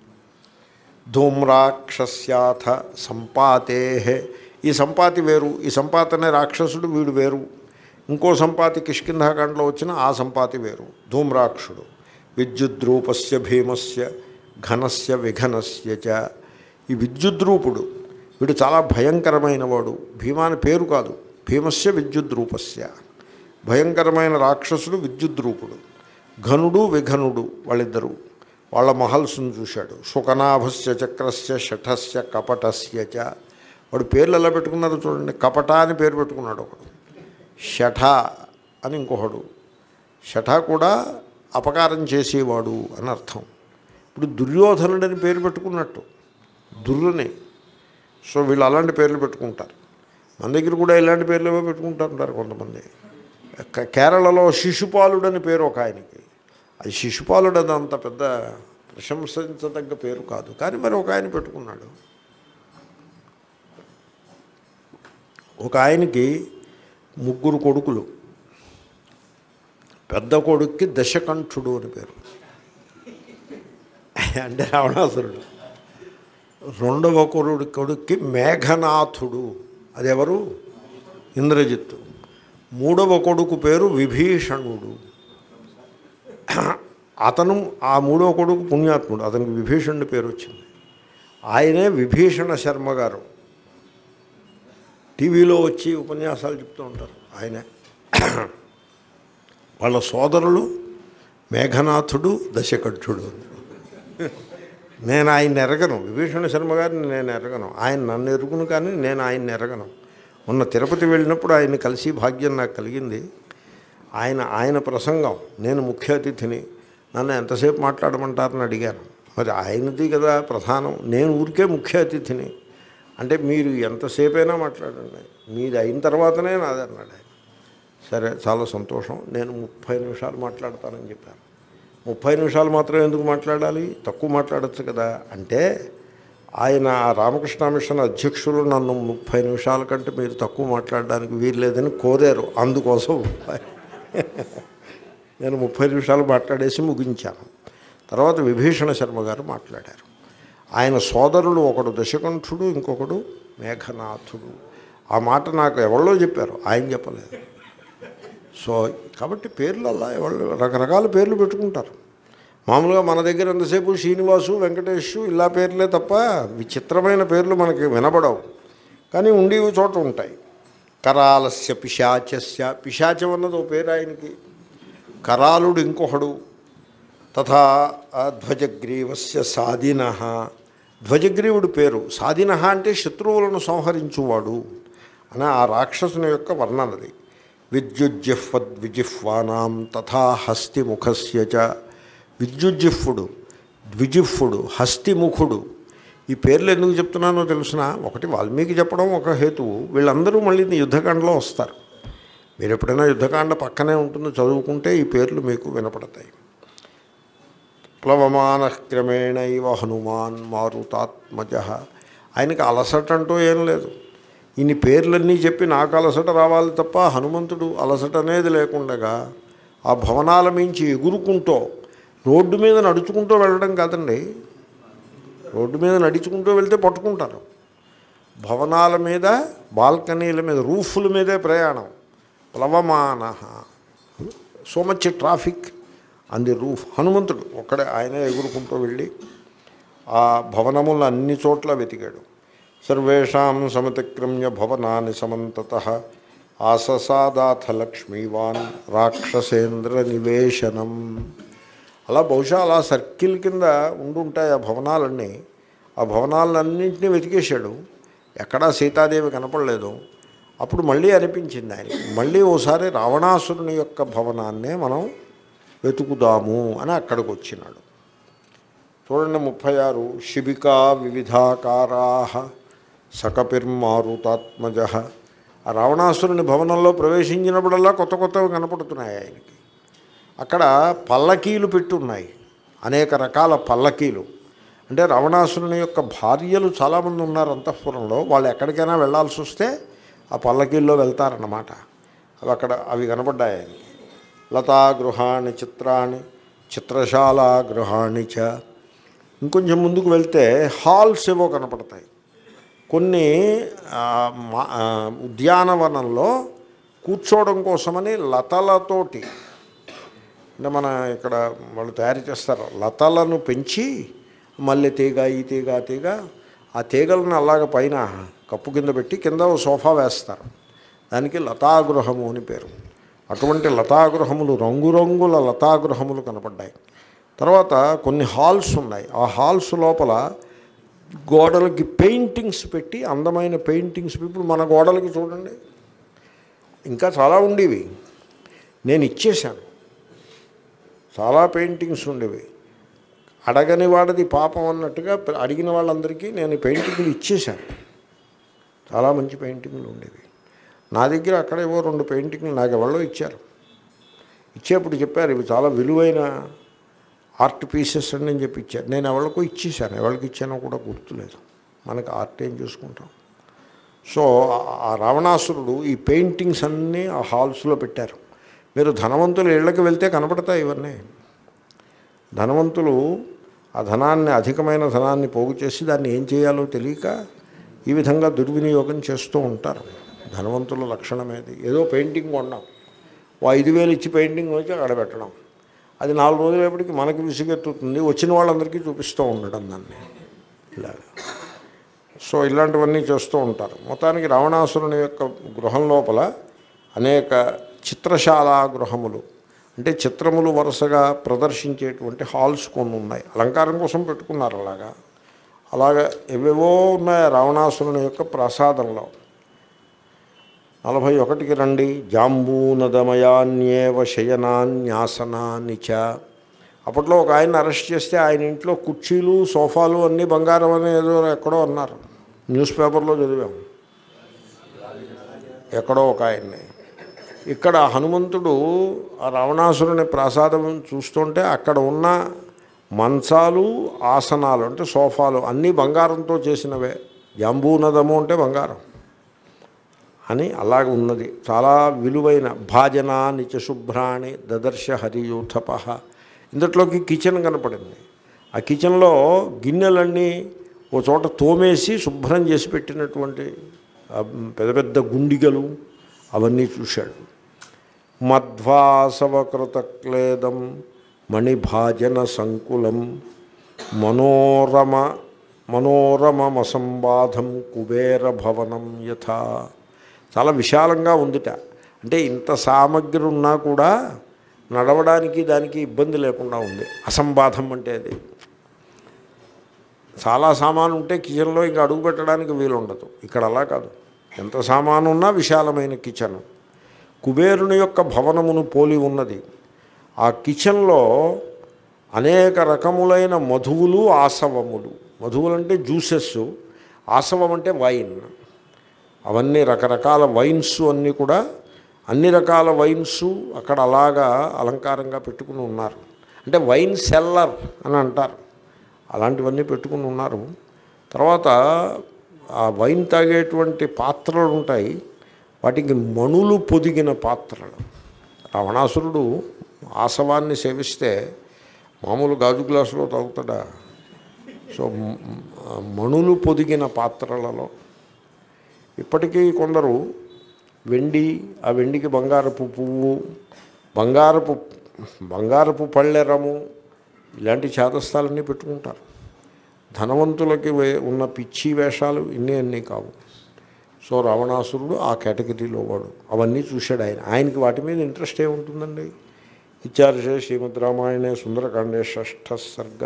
ధూమ్రాక్షస్యాథ సంపాతే ఈ సంపాతి వేరు ఈ సంపాతి అనే రాక్షసుడు వీడు వేరు ఇంకో సంపాతి కిష్కింధాకాండలో వచ్చిన ఆ సంపాతి వేరు ధూమ్రాక్షుడు విద్యుద్రూపస్య భీమస్య ఘనస్య విఘనస్య చ ఈ విద్యుద్రూపుడు వీడు చాలా భయంకరమైన వాడు భీమాని పేరు కాదు భీమస్య విద్యుద్రూపస్య భయంకరమైన రాక్షసుడు విద్యుద్రూపుడు ఘనుడు విఘనుడు వాళ్ళిద్దరూ వాళ్ళ మహల్స్ను చూశాడు శుకనాభస్య చక్రస్య షఠస్య కపటస్య చ వాడు పేర్లు ఎలా పెట్టుకున్నారో చూడండి కపట అని పేరు పెట్టుకున్నాడు ఒకడు షఠ అని ఇంకొకడు షఠ కూడా అపకారం చేసేవాడు అని అర్థం ఇప్పుడు దుర్యోధనుడని పేరు పెట్టుకున్నట్టు దుర్రుని సో వీళ్ళు అలాంటి పేర్లు పెట్టుకుంటారు మన దగ్గర కూడా ఇలాంటి పేర్లు ఏవో పెట్టుకుంటుంటారు కొంతమంది క- కేరళలో శిశుపాలుడు అని పేరు ఒక ఆయనకి అది శిశుపాలుడు అది అంత పెద్ద ప్రశంసించదగ్గ పేరు కాదు కానీ మరి ఒక ఆయన పెట్టుకున్నాడు ఒక ఆయనకి ముగ్గురు కొడుకులు పెద్ద కొడుక్కి దశకంఠుడు అని పేరు అంటే రావణాసురుడు రెండవ కొడుకు కొడుక్కి మేఘనాథుడు అదెవరు ఇంద్రజిత్తు మూడవ కొడుకు పేరు విభీషణుడు అతను ఆ మూడవ కొడుకు పుణ్యాత్ముడు అతనికి విభీషణుడి పేరు వచ్చింది ఆయనే విభీషణ శర్మ గారు టీవీలో వచ్చి ఉపన్యాసాలు చెప్తూ ఉంటారు ఆయనే వాళ్ళ సోదరులు మేఘనాథుడు దశకఠుడు నేను ఆయన ఎరగను విభీషణ శర్మ గారిని నేను ఎరగను ఆయన నన్ను ఎరుగును కానీ నేను ఆయన్ని ఎరగను మొన్న తిరుపతి వెళ్ళినప్పుడు ఆయన్ని కలిసి భాగ్యం నాకు కలిగింది ఆయన ఆయన ప్రసంగం నేను ముఖ్య అతిథిని నన్ను ఎంతసేపు మాట్లాడమంటారని అడిగాను మరి ఆయనది కదా ప్రధానం నేను ఊరికే ముఖ్య అతిథిని అంటే మీరు ఎంతసేపైనా మాట్లాడండి మీది అయిన తర్వాతనే నాది అన్నాడు ఆయన సరే చాలా సంతోషం నేను ముప్పై నిమిషాలు మాట్లాడతానని చెప్పాను ముప్పై నిమిషాలు మాత్రం ఎందుకు మాట్లాడాలి తక్కువ మాట్లాడచ్చు కదా అంటే ఆయన రామకృష్ణ మిషన్ అధ్యక్షులు నన్ను ముప్పై నిమిషాల కంటే మీరు తక్కువ మాట్లాడడానికి వీల్లేదని కోరారు అందుకోసం నేను ముప్పై నిమిషాలు మాట్లాడేసి ముగించాను తర్వాత విభీషణ శర్మ గారు మాట్లాడారు ఆయన సోదరుడు ఒకడు దశకంఠుడు ఇంకొకడు మేఘనాథుడు ఆ మాట నాకు ఎవరో చెప్పారు ఆయన చెప్పలేదు సో కాబట్టి పేర్లు అలా ఎవరు రకరకాల పేర్లు పెట్టుకుంటారు మామూలుగా మన దగ్గర ఎంతసేపు శ్రీనివాసు వెంకటేషు ఇలా పేర్లే తప్ప విచిత్రమైన పేర్లు మనకి వినబడవు కానీ ఉండేవి చోట ఉంటాయి కరాలస్య పిశాచస్య పిశాచం అన్నది ఓ పేరు ఆయనకి కరాలుడు ఇంకొకడు తథా ఆ ధ్వజగ్రీవస్య సాధిన ధ్వజగ్రీవుడి పేరు సాధిన అంటే శత్రువులను సంహరించువాడు అని ఆ రాక్షసుని యొక్క వర్ణనది విద్యుజ్జిహ్వద్విజిహ్వానాం తథా హస్తిముఖస్య చ విద్యుజ్జిహ్వుడు ద్విజిహ్వుడు హస్తిముఖుడు ఈ పేర్లు ఎందుకు చెప్తున్నానో తెలుసిన ఒకటి వాల్మీకి చెప్పడం ఒక హేతువు వీళ్ళందరూ మళ్ళీ యుద్ధకాండలో వస్తారు మీరు ఎప్పుడైనా యుద్ధకాండ పక్కనే ఉంటుందో చదువుకుంటే ఈ పేర్లు మీకు వినపడతాయి ప్లవమాన క్రమేణ ఇవ హనుమాన్ మారుతాత్మజ ఆయనకి అలసట అంటూ ఏం లేదు ఇన్ని పేర్లన్నీ చెప్పి నాకు అలసట రావాలి తప్ప హనుమంతుడు అలసట అనేది లేకుండగా ఆ భవనాల మించి ఎగురుకుంటూ రోడ్డు మీద నడుచుకుంటూ వెళ్ళడం కాదండి రోడ్డు మీద నడుచుకుంటూ వెళ్తే పట్టుకుంటారు భవనాల మీద బాల్కనీల మీద రూఫుల మీదే ప్రయాణం ప్లవమాన సో మచ్ ట్రాఫిక్ అంది రూఫ్ హనుమంతుడు ఒక్కడే ఆయనే ఎగురుకుంటూ వెళ్ళి ఆ భవనములను అన్ని చోట్ల వెతికాడు సర్వేషాం సమతిక్రమ్య భవనాన్ని సమంతత ఆససాదాథ లక్ష్మీవాన్ రాక్షసేంద్ర నివేశనం అలా బహుశా అలా సర్కిల్ కింద ఉండుంటాయి ఆ భవనాలన్నీ ఆ భవనాలన్నింటినీ వెతికేశాడు ఎక్కడా సీతాదేవి కనపడలేదు అప్పుడు మళ్ళీ అనిపించింది ఆయన మళ్ళీ ఓసారి రావణాసురుని యొక్క భవనాన్నే మనం వెతుకుదాము అని అక్కడికి వచ్చినాడు చూడండి ముప్పై ఆరు శిబికా వివిధాకారా సకపిర్మారుతాత్మజ ఆ రావణాసురుని భవనంలో ప్రవేశించినప్పుడల్లా కొత్త కొత్తవి కనపడుతున్నాయి ఆయనకి అక్కడ పల్లకీలు పెట్టున్నాయి అనేక రకాల పల్లకీలు అంటే రావణాసురుని యొక్క భార్యలు చాలామంది ఉన్నారు అంతఃపురంలో వాళ్ళు ఎక్కడికైనా వెళ్ళాల్సి వస్తే ఆ పల్లకీల్లో వెళ్తారన్నమాట అవి అక్కడ అవి కనపడ్డాయి ఆయనకి లతాగృహాణి చిత్రాన్ని చిత్రశాల గృహాణి చ ఇంకొంచెం ముందుకు వెళ్తే హాల్స్ ఏవో కనపడతాయి కొన్ని ఆ, మా- ఆ, ఉద్యానవనంలో కూర్చోవడం కోసమని లతలతోటి అంటే మన ఇక్కడ వాళ్ళు తయారు చేస్తారు లతలను పెంచి మల్లె తీగ ఈ తీగ ఆ తీగ ఆ తీగలను అలాగ పైన కప్పు కింద పెట్టి కింద ఓ సోఫా వేస్తారు దానికి లతాగృహము అని పేరు అటువంటి లతాగృహములు రంగురంగుల లతాగృహములు కనపడ్డాయి తర్వాత కొన్ని హాల్స్ ఉన్నాయి ఆ హాల్స్ లోపల గోడలకి పెయింటింగ్స్ పెట్టి అందమైన పెయింటింగ్స్ ఇప్పుడు మన గోడలకి చూడండి ఇంకా చాలా ఉండేవి నేను ఇచ్చేశాను చాలా పెయింటింగ్స్ ఉండేవి అడగని వాడిది పాపం అన్నట్టుగా అడిగిన వాళ్ళందరికీ నేను ఈ పెయింటింగ్లు ఇచ్చేశాను చాలా మంచి పెయింటింగ్లు ఉండేవి నా దగ్గర అక్కడ ఏవో రెండు పెయింటింగ్లు నాకు ఎవరో ఇచ్చారు ఇచ్చేప్పుడు చెప్పారు ఇవి చాలా విలువైన ఆర్ట్ పీసెస్ అని నేను చెప్పి ఇచ్చారు నేను ఎవరికో ఇచ్చేసాను ఎవరికి ఇచ్చానో కూడా గుర్తులేదు మనకి ఆర్ట్ ఏం చూసుకుంటాం సో ఆ రావణాసురుడు ఈ పెయింటింగ్స్ అన్నీ ఆ హాల్స్లో పెట్టారు మీరు ధనవంతుల ఇళ్ళకి వెళ్తే కనపడతాయి ఇవన్నీ ధనవంతులు ఆ ధనాన్ని అధికమైన ధనాన్ని పోగు చేసి దాన్ని ఏం చేయాలో తెలియక ఈ విధంగా దుర్వినియోగం చేస్తూ ఉంటారు ధనవంతుల లక్షణమేది ఏదో పెయింటింగ్ కొన్నాం ఓ ఐదు వేలు ఇచ్చి పెయింటింగ్ వచ్చి అక్కడ పెట్టడం అది నాలుగు రోజులప్పటికి మనకి విసుగెత్తుతుంది వచ్చిన వాళ్ళందరికీ చూపిస్తూ ఉండడం దాన్ని ఇలాగా సో ఇలాంటివన్నీ చేస్తూ ఉంటారు మొత్తానికి రావణాసురుని యొక్క గృహం లోపల అనేక చిత్రశాల గృహములు అంటే చిత్రములు వరుసగా ప్రదర్శించేటువంటి హాల్స్ కొన్ని ఉన్నాయి అలంకారం కోసం పెట్టుకున్నారు అలాగా అలాగా ఎవేవో ఉన్నాయి రావణాసురుని యొక్క ప్రసాదంలో నలభై ఒకటికి రండి జాంబూనదమయాన్యేవ శయనాన్యాసనాన్ని చ అప్పట్లో ఒక ఆయన అరెస్ట్ చేస్తే ఆయన ఇంట్లో కుర్చీలు సోఫాలు అన్నీ బంగారం అని ఏదో ఎక్కడో అన్నారు న్యూస్ పేపర్లో చదివాం ఎక్కడో ఒక ఆయన్ని ఇక్కడ హనుమంతుడు ఆ రావణాసురుని ప్రసాదం చూస్తుంటే అక్కడ ఉన్న మంచాలు ఆసనాలు అంటే సోఫాలు అన్నీ బంగారంతో చేసినవే జాంబూనదము అంటే బంగారం అని అలాగ ఉన్నది చాలా విలువైన భాజన నిత్యశుభ్రాణి దదర్శ హరియూథప ఇందులోకి కిచెన్ కనపడింది ఆ కిచెన్లో గిన్నెలన్నీ ఓ చోట తోమేసి శుభ్రం చేసి పెట్టినటువంటి ఆ పెద్ద పెద్ద గుండిగలు అవన్నీ చూశాడు మధ్వాసవకృతక్లేదం మణిభాజన సంకులం మనోరమ మనోరమమసంబాధం కుబేర భవనం యథా చాలా విశాలంగా ఉందిట అంటే ఇంత సామగ్రి ఉన్నా కూడా నడవడానికి దానికి ఇబ్బంది లేకుండా ఉంది అసంబాధం అంటే అది చాలా సామాను ఉంటే కిచెన్లో ఇంకా అడుగు పెట్టడానికి వీలు ఉండదు ఇక్కడ అలా కాదు ఎంత సామాను ఉన్నా విశాలమైన కిచెన్ కుబేరుని యొక్క భవనమును పోలి ఉన్నది ఆ కిచెన్లో అనేక రకములైన మధువులు ఆసవములు మధువులు అంటే జ్యూసెస్ ఆసవం అంటే వైన్ అవన్నీ రకరకాల వైన్స్ అన్నీ కూడా అన్ని రకాల వైన్స్ అక్కడ అలాగా అలంకారంగా పెట్టుకుని ఉన్నారు అంటే వైన్ సెల్లర్ అని అంటారు అలాంటివన్నీ పెట్టుకుని ఉన్నారు తర్వాత ఆ వైన్ తాగేటువంటి పాత్రలు ఉంటాయి వాటికి మణులు పొదిగిన పాత్రలు రావణాసురుడు ఆసవాన్ని సేవిస్తే మామూలు గాజు గ్లాసులో తాగుతాడా సో మ్- మణులు పొదిగిన పాత్రలలో ఇప్పటికీ కొందరు వెండి ఆ వెండికి బంగారపు పువ్వు బంగారపు బంగారపు పళ్ళెరము ఇలాంటి చేతస్థాలన్నీ పెట్టుకుంటారు ధనవంతులకి వే- ఉన్న పిచ్చి వేషాలు ఇన్ని అన్నీ కావు సో రావణాసురుడు ఆ కేటగిరీలో వాడు అవన్నీ చూశాడు ఆయన ఆయనకి వాటి మీద ఇంట్రెస్ట్ ఏముంటుందండి ఇత్యార్షే శ్రీమద్ రామాయణే సుందరకాండే షష్ఠ సర్గ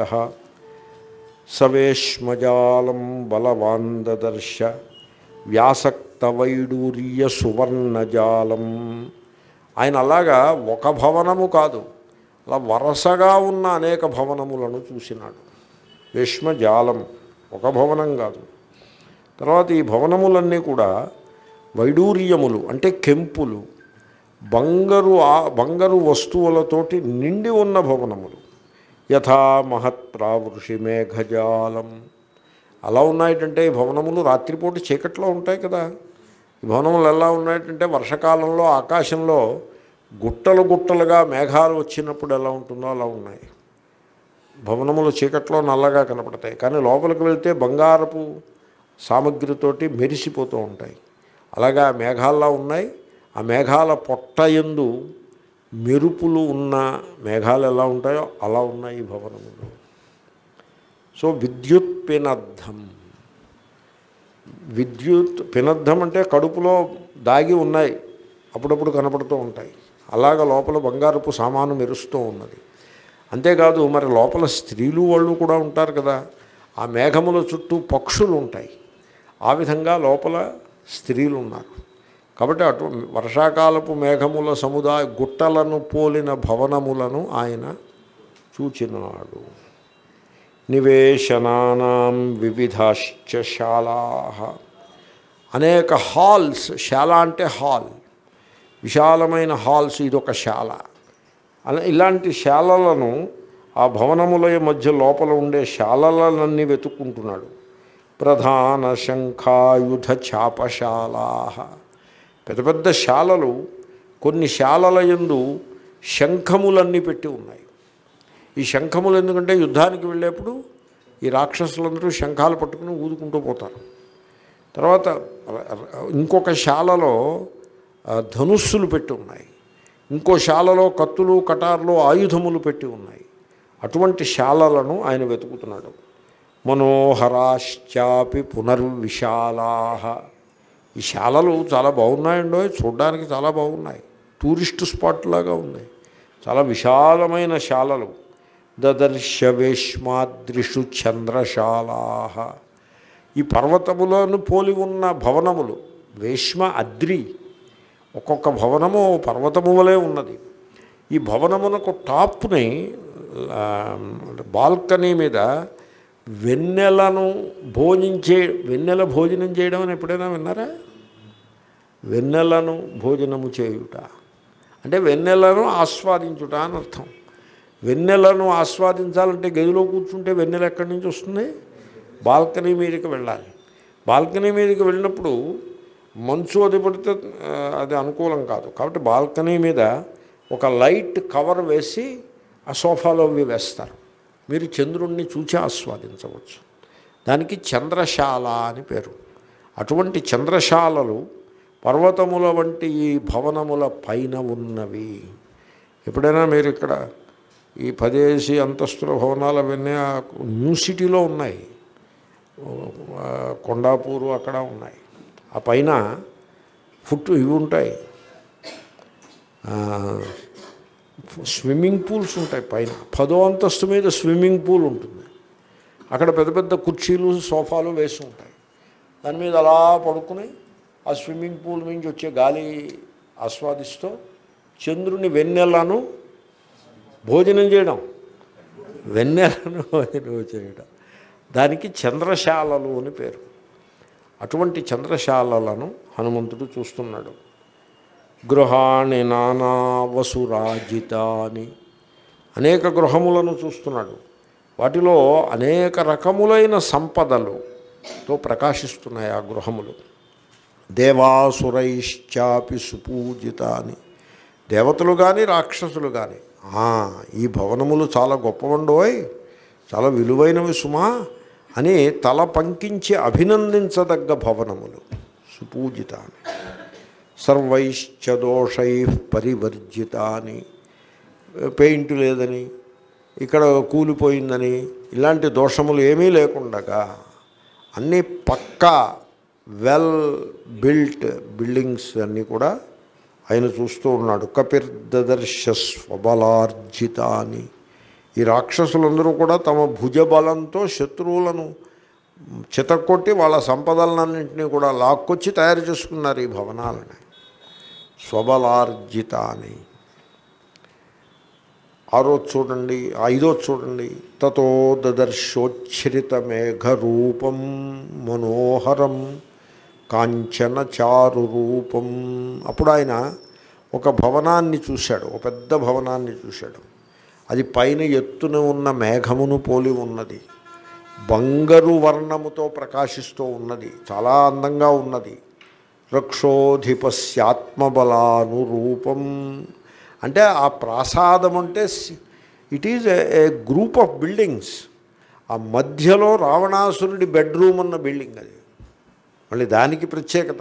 సవేష్మజాలం బలవాన్ దదర్శ వ్యాసక్త వైడూర్య సువర్ణజాలం ఆయన అలాగా ఒక భవనము కాదు అలా వరసగా ఉన్న అనేక భవనములను చూసినాడు వేష్మజాలం ఒక భవనం కాదు తర్వాత ఈ భవనములన్నీ కూడా వైడూర్యములు అంటే కెంపులు బంగారు ఆ- బంగారు వస్తువులతోటి నిండి ఉన్న భవనములు యథా మహత్ ప్రావృషి మేఘజాలం అలా ఉన్నాయంటే ఈ భవనములు రాత్రిపూట చీకట్లో ఉంటాయి కదా ఈ భవనములు ఎలా ఉన్నాయంటే వర్షకాలంలో ఆకాశంలో గుట్టలు గుట్టలుగా మేఘాలు వచ్చినప్పుడు ఎలా ఉంటుందో అలా ఉన్నాయి భవనములు చీకట్లో నల్లగా కనపడతాయి కానీ లోపలికి వెళ్తే బంగారపు సామగ్రితోటి మెరిసిపోతూ ఉంటాయి అలాగా మేఘాల్లో ఉన్నాయి ఆ మేఘాల పొట్ట ఎందు మెరుపులు ఉన్న మేఘాలు ఎలా ఉంటాయో అలా ఉన్నాయి ఈ భవనములు సో విద్యుత్ పినద్ధం విద్యుత్ పినద్ధం అంటే కడుపులో దాగి ఉన్నాయి అప్పుడప్పుడు కనపడుతూ ఉంటాయి అలాగ లోపల బంగారపు సామాను మెరుస్తూ ఉన్నది అంతేకాదు మరి లోపల స్త్రీలు వాళ్ళు కూడా ఉంటారు కదా ఆ మేఘముల చుట్టూ పక్షులు ఉంటాయి ఆ విధంగా లోపల స్త్రీలు ఉన్నారు కాబట్టి అటు వర్షాకాలపు మేఘముల సముదాయ గుట్టలను పోలిన భవనములను ఆయన చూచినాడు నివేశనానాం వివిధాశ్చ శాలా అనేక హాల్స్ శాల అంటే హాల్ విశాలమైన హాల్స్ ఇదొక శాల అలా ఇలాంటి శాలలను ఆ భవనముల మధ్య లోపల ఉండే శాలలనన్నీ వెతుక్కుంటున్నాడు ప్రధాన శంఖాయుధ చాపశాలా పెద్ద పెద్ద శాలలు కొన్ని శాలల యందు శంఖములన్నీ పెట్టి ఉన్నాయి ఈ శంఖములు ఎందుకంటే యుద్ధానికి వెళ్ళేప్పుడు ఈ రాక్షసులందరూ శంఖాలు పట్టుకుని ఊదుకుంటూ పోతారు తర్వాత ఇంకొక శాలలో ఆ, ధనుస్సులు పెట్టి ఉన్నాయి ఇంకో శాలలో కత్తులు కటార్లు ఆయుధములు పెట్టి ఉన్నాయి అటువంటి శాలలను ఆయన వెతుకుతున్నాడు మనోహరాశ్చాపి పునర్విశాలా ఈ శాలలు చాలా బాగున్నాయండో చూడడానికి చాలా బాగున్నాయి టూరిస్ట్ స్పాట్ లాగా ఉంది చాలా విశాలమైన శాలలు దదర్శ వేష్మాద్రిషు చంద్రశాలా ఈ పర్వతములను పోలి ఉన్న భవనములు వేష్మ అద్రి ఒక్కొక్క భవనము ఓ పర్వతము వలె ఉన్నది ఈ భవనమునకు టాప్ని ఆ, బాల్కనీ మీద వెన్నెలను భోజించే వెన్నెల భోజనం చేయడం అని ఎప్పుడైనా విన్నారా వెన్నెలను భోజనము చేయుట అంటే వెన్నెలను ఆస్వాదించుట అని అర్థం వెన్నెలను ఆస్వాదించాలంటే గదిలో కూర్చుంటే వెన్నెల ఎక్కడి నుంచి వస్తుంది బాల్కనీ మీదకి వెళ్ళాలి బాల్కనీ మీదకి వెళ్ళినప్పుడు మంచు అది పడితే ఆ, అది అనుకూలం కాదు కాబట్టి బాల్కనీ మీద ఒక లైట్ కవర్ వేసి ఆ సోఫాలో అవి వేస్తారు మీరు చంద్రుణ్ణి చూచి ఆస్వాదించవచ్చు దానికి చంద్రశాల అని పేరు అటువంటి చంద్రశాలలు పర్వతముల వంటి ఈ భవనముల పైన ఉన్నవి ఎప్పుడైనా మీరు ఇక్కడ ఈ పదేసి అంతస్తుల భవనాలు అవన్నీ ఆ న్యూ సిటీలో ఉన్నాయి ఆ, కొండాపూరు అక్కడ ఉన్నాయి ఆ పైన ఫుట్ ఇవి ఉంటాయి ఆ, స్విమ్మింగ్ పూల్స్ ఉంటాయి పైన పదో అంతస్తు మీద స్విమ్మింగ్ పూల్ ఉంటుంది అక్కడ పెద్ద పెద్ద కుర్చీలు సోఫాలు వేసి ఉంటాయి దాని మీద అలా పడుకుని ఆ స్విమ్మింగ్ పూల్ నుంచి వచ్చే గాలి ఆస్వాదిస్తూ చంద్రుని వెన్నెలను భోజనం చేయడం వెన్నెలను భోజనం చేయడం దానికి చంద్రశాలలు అని పేరు అటువంటి చంద్రశాలలను హనుమంతుడు చూస్తున్నాడు గృహాణి నానా వసురాజితాని అనేక గృహములను చూస్తున్నాడు వాటిలో అనేక రకములైన సంపదలుతో ప్రకాశిస్తున్నాయి ఆ గృహములు దేవాసురైశ్చాపి సుపూజితాని దేవతలు కానీ రాక్షసులు కానీ ఈ భవనములు చాలా గొప్పవండోయ్ చాలా విలువైనవి సుమా అని తల పంకించి అభినందించదగ్గ భవనములు సుపూజితాని సర్వైశ్చ దోషై పరివర్జితాని పెయింట్ లేదని ఇక్కడ కూలిపోయిందని ఇలాంటి దోషములు ఏమీ లేకుండగా అన్నీ పక్కా వెల్ బిల్ట్ బిల్డింగ్స్ అన్నీ కూడా ఆయన చూస్తూ ఉన్నాడు కపిర్దదర్శ స్వబలార్జితాని ఈ రాక్షసులందరూ కూడా తమ భుజబలంతో శత్రువులను చితక్కొట్టి వాళ్ళ సంపదలన్నింటినీ కూడా లాక్కొచ్చి తయారు చేసుకున్నారు ఈ భవనాలని స్వబలార్జితాని ఆరో చూడండి ఐదో చూడండి తతో దదర్శోచ్ఛ్రిత మేఘరూపం మనోహరం కాంచన చారు రూపం అప్పుడు ఆయన ఒక భవనాన్ని చూశాడు ఒక పెద్ద భవనాన్ని చూశాడు అది పైన ఎత్తున ఉన్న మేఘమును పోలి ఉన్నది బంగారు వర్ణముతో ప్రకాశిస్తూ ఉన్నది చాలా అందంగా ఉన్నది రక్షోధిపస్యాత్మబలానురూపం అంటే ఆ ప్రాసాదం అంటే it is a group of buildings ఆ మధ్యలో రావణాసురుడి బెడ్రూమ్ ఉన్న బిల్డింగ్ అది మళ్ళీ దానికి ప్రత్యేకత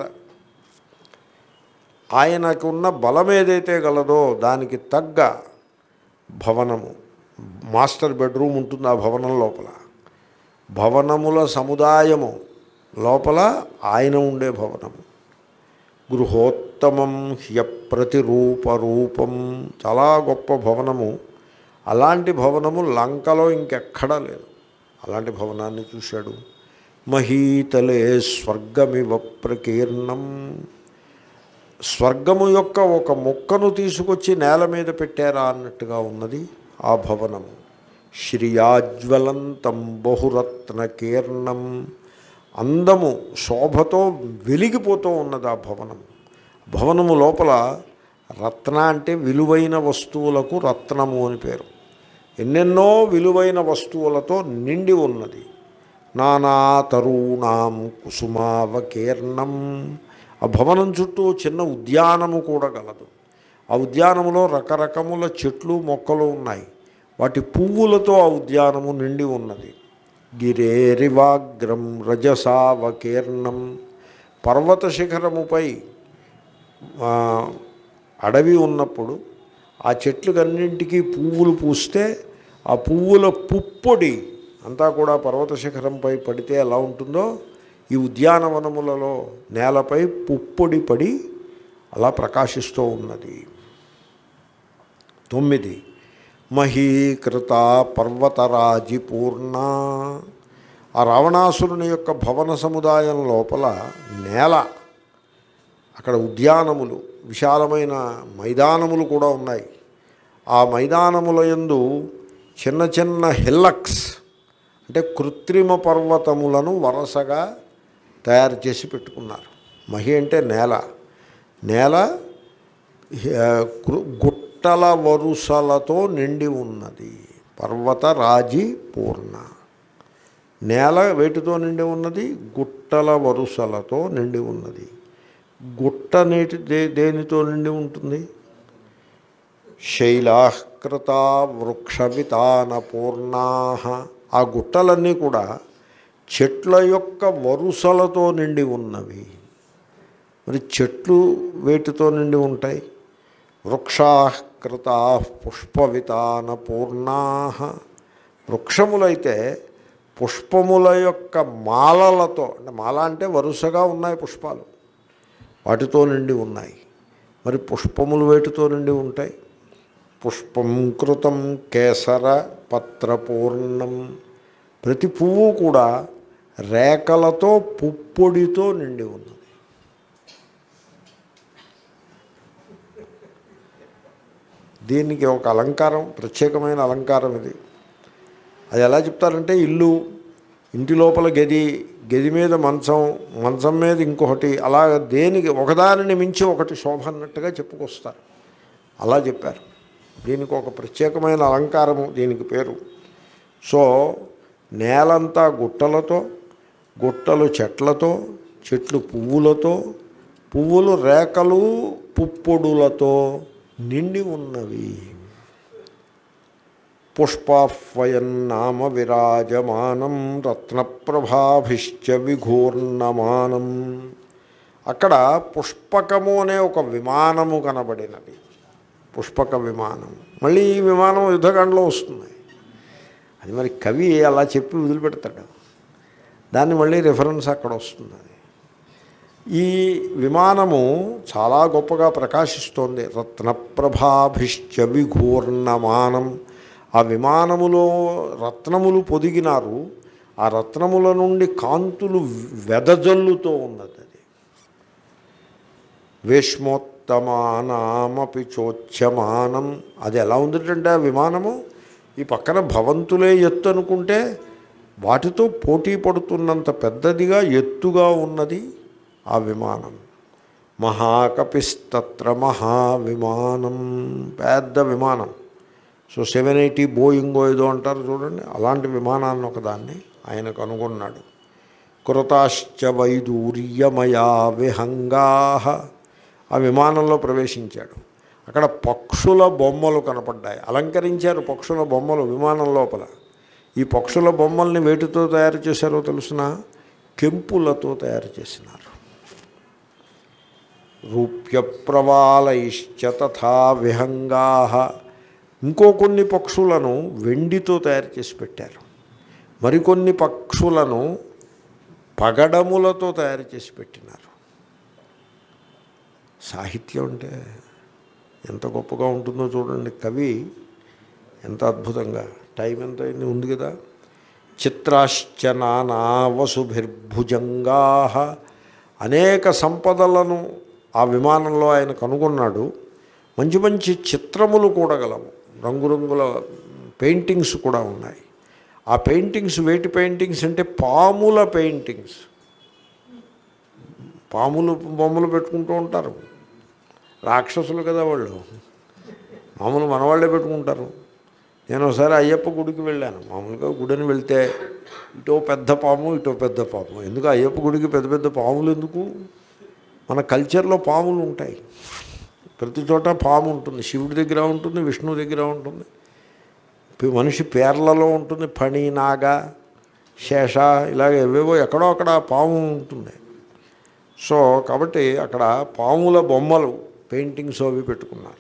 ఆయనకు ఉన్న బలం ఏదైతే గలదో దానికి తగ్గ భవనము మాస్టర్ బెడ్రూమ్ ఉంటుంది ఆ భవనం లోపల భవనముల సముదాయము లోపల ఆయన ఉండే భవనము గృహోత్తమం హ్యప్రతిరూప రూపం చాలా గొప్ప భవనము అలాంటి భవనము లంకలో ఇంకెక్కడా లేదు అలాంటి భవనాన్ని చూశాడు మహీతలే స్వర్గమివ ప్రకీర్ణం స్వర్గము యొక్క ఒక మొక్కను తీసుకొచ్చి నేల మీద పెట్టారా అన్నట్టుగా ఉన్నది ఆ భవనము శ్రియాజ్వలంతం బహురత్నకీర్ణం అందము శోభతో వెలిగిపోతూ ఉన్నది ఆ భవనం భవనము లోపల రత్న అంటే విలువైన వస్తువులకు రత్నము అని పేరు ఎన్నెన్నో విలువైన వస్తువులతో నిండి ఉన్నది నానా తరుణాం కుసుమావకీర్ణం ఆ భవనం చుట్టూ చిన్న ఉద్యానము కూడా గలదు ఆ ఉద్యానములో రకరకముల చెట్లు మొక్కలు ఉన్నాయి వాటి పువ్వులతో ఆ ఉద్యానము నిండి ఉన్నది గిరేరివాగ్రం రజసావకీర్ణం పర్వత శిఖరముపై ఆ, అడవి ఉన్నప్పుడు ఆ చెట్లకన్నింటికీ పువ్వులు పూస్తే ఆ పువ్వుల పుప్పొడి అంతా కూడా పర్వత శిఖరంపై పడితే ఎలా ఉంటుందో ఈ ఉద్యానవనములలో నేలపై పుప్పొడి పడి అలా ప్రకాశిస్తూ ఉన్నది తొమ్మిది మహీకృత పర్వతరాజి పూర్ణ ఆ రావణాసురుని యొక్క భవన సముదాయం లోపల నేల అక్కడ ఉద్యానములు విశాలమైన మైదానములు కూడా ఉన్నాయి ఆ మైదానముల యందు చిన్న చిన్న హిల్లక్స్ అంటే కృత్రిమ పర్వతములను వరుసగా తయారు చేసి పెట్టుకున్నారు మహి అంటే నేల నేల ఆ, కృ- గుట్టల వరుసలతో నిండి ఉన్నది పర్వత రాజి పూర్ణ నేల వేటితో నిండి ఉన్నది గుట్టల వరుసలతో నిండి ఉన్నది గుట్ట నేటి దే దేనితో నిండి ఉంటుంది శైలాకృత వృక్షవితాన పూర్ణా ఆ గుట్టలన్నీ కూడా చెట్ల యొక్క వరుసలతో నిండి ఉన్నవి మరి చెట్లు వేటితో నిండి ఉంటాయి వృక్షాకృత పుష్పవితాన పూర్ణా వృక్షములైతే పుష్పముల యొక్క మాలలతో అంటే మాల అంటే వరుసగా ఉన్నాయి పుష్పాలు వాటితో నిండి ఉన్నాయి మరి పుష్పములు వేటితో నిండి ఉంటాయి పుష్పం కృతం కేసర పత్రపూర్ణం ప్రతి పువ్వు కూడా రేఖలతో పుప్పొడితో నిండి ఉన్నది దీనికి ఒక అలంకారం ప్రత్యేకమైన అలంకారం ఇది అది ఎలా చెప్తారంటే ఇల్లు ఇంటి లోపల గది గది మీద మంచం మంచం మీద ఇంకొకటి అలా దేనికి ఒకదానిని మించి ఒకటి శోభ అన్నట్టుగా చెప్పుకొస్తారు అలా చెప్పారు దీనికి ఒక ప్రత్యేకమైన అలంకారము దీనికి పేరు సో నేలంతా గుట్టలతో గుట్టలు చెట్లతో చెట్లు పువ్వులతో పువ్వులు రేఖలు పుప్పొడులతో నిండి ఉన్నవి పుష్పాహ్వయన్నామ విరాజమానం రత్నప్రభాభిశ్చ విఘూర్ణమానం అక్కడ పుష్పకము అనే ఒక విమానము కనబడినది పుష్పక విమానం మళ్ళీ ఈ విమానం యుద్ధకాండలో వస్తుంది అది మరి కవి అలా చెప్పి వదిలిపెడతాడు దాన్ని మళ్ళీ రిఫరెన్స్ అక్కడ వస్తుంది అది ఈ విమానము చాలా గొప్పగా ప్రకాశిస్తోంది రత్నప్రభాభిశ్చ విఘూర్ణమానం ఆ విమానములో రత్నములు పొదిగినారు ఆ రత్నముల నుండి కాంతులు వెదజల్లుతూ ఉన్నది అది వేష్మోత్తమానామపి చోచ్యమానం అది ఎలా ఉందంటే ఆ విమానము ఈ పక్కన భవంతులే ఎత్తు అనుకుంటే వాటితో పోటీ పడుతున్నంత పెద్దదిగా ఎత్తుగా ఉన్నది ఆ విమానం మహాకపిస్తత్ర మహావిమానం పెద్ద విమానం సో సెవెన్ ఎయిటీ బోయింగో ఏదో అంటారు చూడండి అలాంటి విమానాన్ని ఒకదాన్ని ఆయన కనుగొన్నాడు కృతాశ్చ వైదూర్యమయా విహంగా ఆ విమానంలో ప్రవేశించాడు అక్కడ పక్షుల బొమ్మలు కనపడ్డాయి అలంకరించారు పక్షుల బొమ్మలు విమానం లోపల ఈ పక్షుల బొమ్మల్ని వేటితో తయారు చేశారో తెలుసిన కెంపులతో తయారు చేసినారు రూప్య ప్రవాలైశ్చ తథా విహంగా ఇంకో కొన్ని పక్షులను వెండితో తయారు చేసి పెట్టారు మరికొన్ని పక్షులను పగడములతో తయారు చేసి పెట్టినారు సాహిత్యం అంటే ఎంత గొప్పగా ఉంటుందో చూడండి కవి ఎంత అద్భుతంగా టైం ఎంత అయింది ఉంది కదా చిత్రాశ్చ నానా వసుభిర్భుజంగా అనేక సంపదలను ఆ విమానంలో ఆయన కనుగొన్నాడు మంచి మంచి చిత్రములు కూడా గలవు రంగురంగుల పెయింటింగ్స్ కూడా ఉన్నాయి ఆ పెయింటింగ్స్ వేటి పెయింటింగ్స్ అంటే పాముల పెయింటింగ్స్ పాములు బొమ్మలు పెట్టుకుంటూ ఉంటారు రాక్షసులు కదా వాళ్ళు మామూలు మనవాళ్ళే పెట్టుకుంటారు నేను ఒకసారి అయ్యప్ప గుడికి వెళ్ళాను మామూలుగా గుడిని వెళ్తే ఇటో పెద్ద పాము ఇటో పెద్ద పాము ఎందుకు అయ్యప్ప గుడికి పెద్ద పెద్ద పాములు ఎందుకు మన కల్చర్లో పాములు ఉంటాయి ప్రతి చోట పాము ఉంటుంది శివుడి దగ్గర ఉంటుంది విష్ణువు దగ్గర ఉంటుంది పి- మనిషి పేర్లలో ఉంటుంది ఫణి నాగ శేష ఇలాగ ఏవేవో ఎక్కడో అక్కడ పాము ఉంటుంది సో కాబట్టి అక్కడ పాముల బొమ్మలు పెయింటింగ్స్ అవి పెట్టుకున్నారు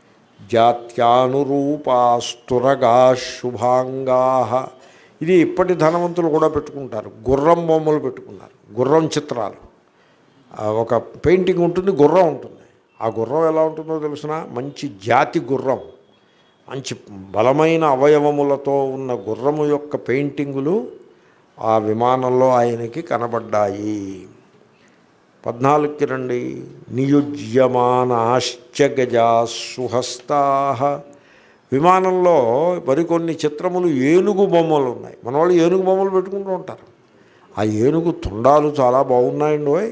జాత్యానురూపాస్తురగా శుభాంగా ఇది ఇప్పటి ధనవంతులు కూడా పెట్టుకుంటారు గుర్రం బొమ్మలు పెట్టుకున్నారు గుర్రం చిత్రాలు ఆ, ఒక పెయింటింగ్ ఉంటుంది గుర్రం ఉంటుంది ఆ గుర్రం ఎలా ఉంటుందో తెలిసిన మంచి జాతి గుర్రం మంచి బలమైన అవయవములతో ఉన్న గుర్రము యొక్క పెయింటింగులు ఆ విమానంలో ఆయనకి కనబడ్డాయి పద్నాలుగుకి రండి నియుజ్యమానాశ్చ గజా సుహస్తా విమానంలో మరికొన్ని చిత్రములు ఏనుగు బొమ్మలు ఉన్నాయి మన వాళ్ళు ఏనుగు బొమ్మలు పెట్టుకుంటూ ఉంటారు ఆ ఏనుగు తుండాలు చాలా బాగున్నాయండి ఓయ్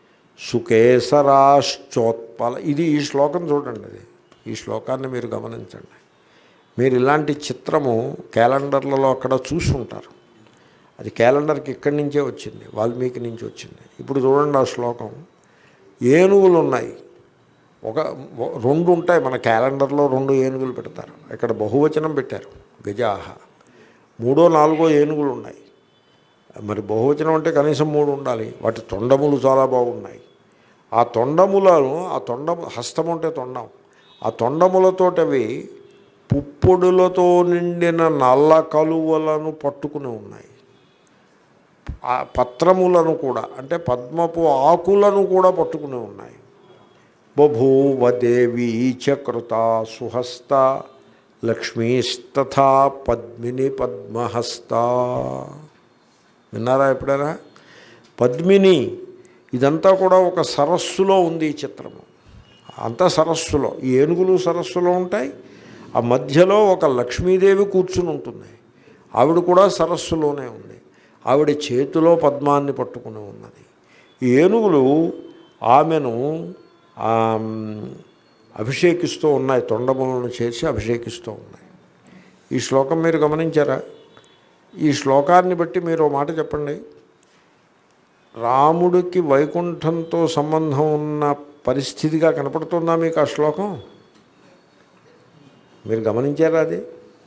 సుకేసరాశ్చోత్పల ఇది ఈ శ్లోకం చూడండి ఇది ఈ శ్లోకాన్ని మీరు గమనించండి మీరు ఇలాంటి చిత్రము క్యాలెండర్లలో అక్కడ చూసి ఉంటారు అది క్యాలెండర్కి ఇక్కడి నుంచే వచ్చింది వాల్మీకి నుంచి వచ్చింది ఇప్పుడు చూడండి ఆ శ్లోకం ఏనుగులు ఉన్నాయి ఒక రెండు ఉంటాయి మన క్యాలెండర్లో రెండు ఏనుగులు పెడతారు ఇక్కడ బహువచనం పెట్టారు గజాహ మూడో నాలుగో ఏనుగులు ఉన్నాయి మరి బహువచనం అంటే కనీసం మూడు ఉండాలి వాటి తొండములు చాలా బాగున్నాయి ఆ తొండములను ఆ తొండము హస్తం అంటే తొండం ఆ తొండములతోటవి పుప్పొడులతో నిండిన నల్ల కలువలను పట్టుకుని ఉన్నాయి ఆ పత్రములను కూడా అంటే పద్మపు ఆకులను కూడా పట్టుకుని ఉన్నాయి బభూవ దేవీ చకృత సుహస్త లక్ష్మీస్తథా పద్మిని పద్మహస్త విన్నారా ఎప్పుడైనా పద్మిని ఇదంతా కూడా ఒక సరస్సులో ఉంది ఈ చిత్రము అంతా సరస్సులో ఈ ఏనుగులు సరస్సులో ఉంటాయి ఆ మధ్యలో ఒక లక్ష్మీదేవి కూర్చుని ఉంటుంది ఆవిడ కూడా సరస్సులోనే ఉంది ఆవిడ చేతిలో పద్మాన్ని పట్టుకుని ఉన్నది ఈ ఏనుగులు ఆమెను ఆమ్, అభిషేకిస్తూ ఉన్నాయి తొండములను చేసి అభిషేకిస్తూ ఉన్నాయి ఈ శ్లోకం మీరు గమనించారా ఈ శ్లోకాన్ని బట్టి మీరు ఓ మాట చెప్పండి రాముడికి వైకుంఠంతో సంబంధం ఉన్న పరిస్థితిగా కనపడుతుందా మీకు ఆ శ్లోకం మీరు గమనించారా అది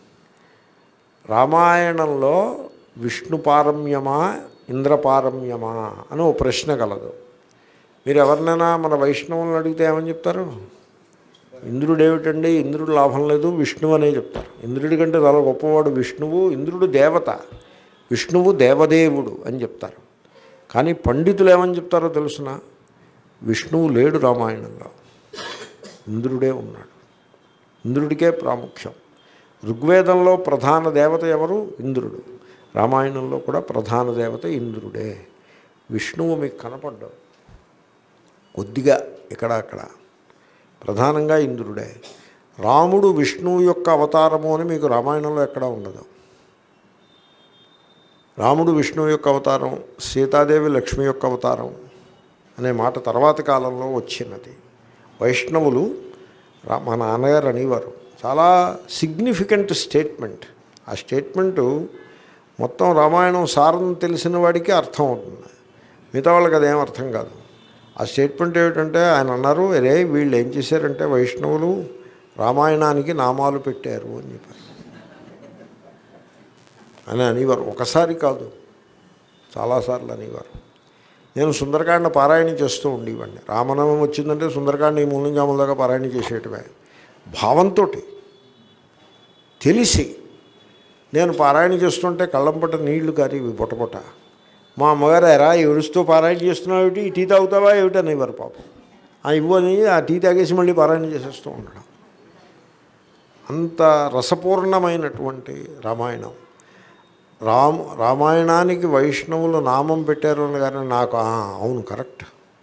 రామాయణంలో విష్ణు పారమ్యమా ఇంద్రపారమ్యమా అని ఓ ప్రశ్న కలదు మీరు ఎవరినైనా మన వైష్ణవులను అడిగితే ఏమని చెప్తారు ఇంద్రుడు ఏమిటండి ఇంద్రుడు లాభం లేదు విష్ణువు అనే చెప్తారు ఇంద్రుడి కంటే చాలా గొప్పవాడు విష్ణువు ఇంద్రుడు దేవత విష్ణువు దేవదేవుడు అని చెప్తారు కానీ పండితులు ఏమని చెప్తారో తెలుసిన విష్ణువు లేడు రామాయణంలో ఇంద్రుడే ఉన్నాడు ఇంద్రుడికే ప్రాముఖ్యం ఋగ్వేదంలో ప్రధాన దేవత ఎవరు ఇంద్రుడు రామాయణంలో కూడా ప్రధాన దేవత ఇంద్రుడే విష్ణువు మీకు కనపడ్డావు కొద్దిగా ఇక్కడ అక్కడ ప్రధానంగా ఇంద్రుడే రాముడు విష్ణువు యొక్క అవతారము అని మీకు రామాయణంలో ఎక్కడా ఉండదు రాముడు విష్ణువు యొక్క అవతారం సీతాదేవి లక్ష్మి యొక్క అవతారం అనే మాట తర్వాతి కాలంలో వచ్చినది వైష్ణవులు రా- మా నాన్నగారు అనేవారు చాలా సిగ్నిఫికెంట్ స్టేట్మెంట్ ఆ స్టేట్మెంటు మొత్తం రామాయణం సారం తెలిసిన వాడికి అర్థం అవుతుంది మిగతా వాళ్ళకి అదేం అర్థం కాదు ఆ స్టేట్మెంట్ ఏమిటంటే ఆయన అన్నారు అరే వీళ్ళు ఏం చేశారంటే వైష్ణవులు రామాయణానికి నామాలు పెట్టారు అని చెప్పారు అని అనేవారు ఒకసారి కాదు చాలాసార్లు అనేవారు నేను సుందరకాండ పారాయణ చేస్తూ ఉండేవాడిని రామనామం వచ్చిందంటే సుందరకాండ ఈ మూలం జాముల దాకా పారాయణ చేసేయటమే భావంతో తెలిసి నేను పారాయణ చేస్తుంటే కళ్ళంపట నీళ్లు కారివి పొటపొట మా అమ్మగారు ఎరా ఏడుస్తూ పారాయణ చేస్తున్నావు ఏమిటి ఈ టీ తాగుతావా ఏమిటి అనేవారు పాపం ఆ ఇవ్వని ఆ టీ తాగేసి మళ్ళీ పారాయణ చేసేస్తూ ఉండడం అంత రసపూర్ణమైనటువంటి రామాయణం రామ్ రామాయణానికి వైష్ణవులు నామం పెట్టారు అని కానీ నాకు ఆ, అవును correct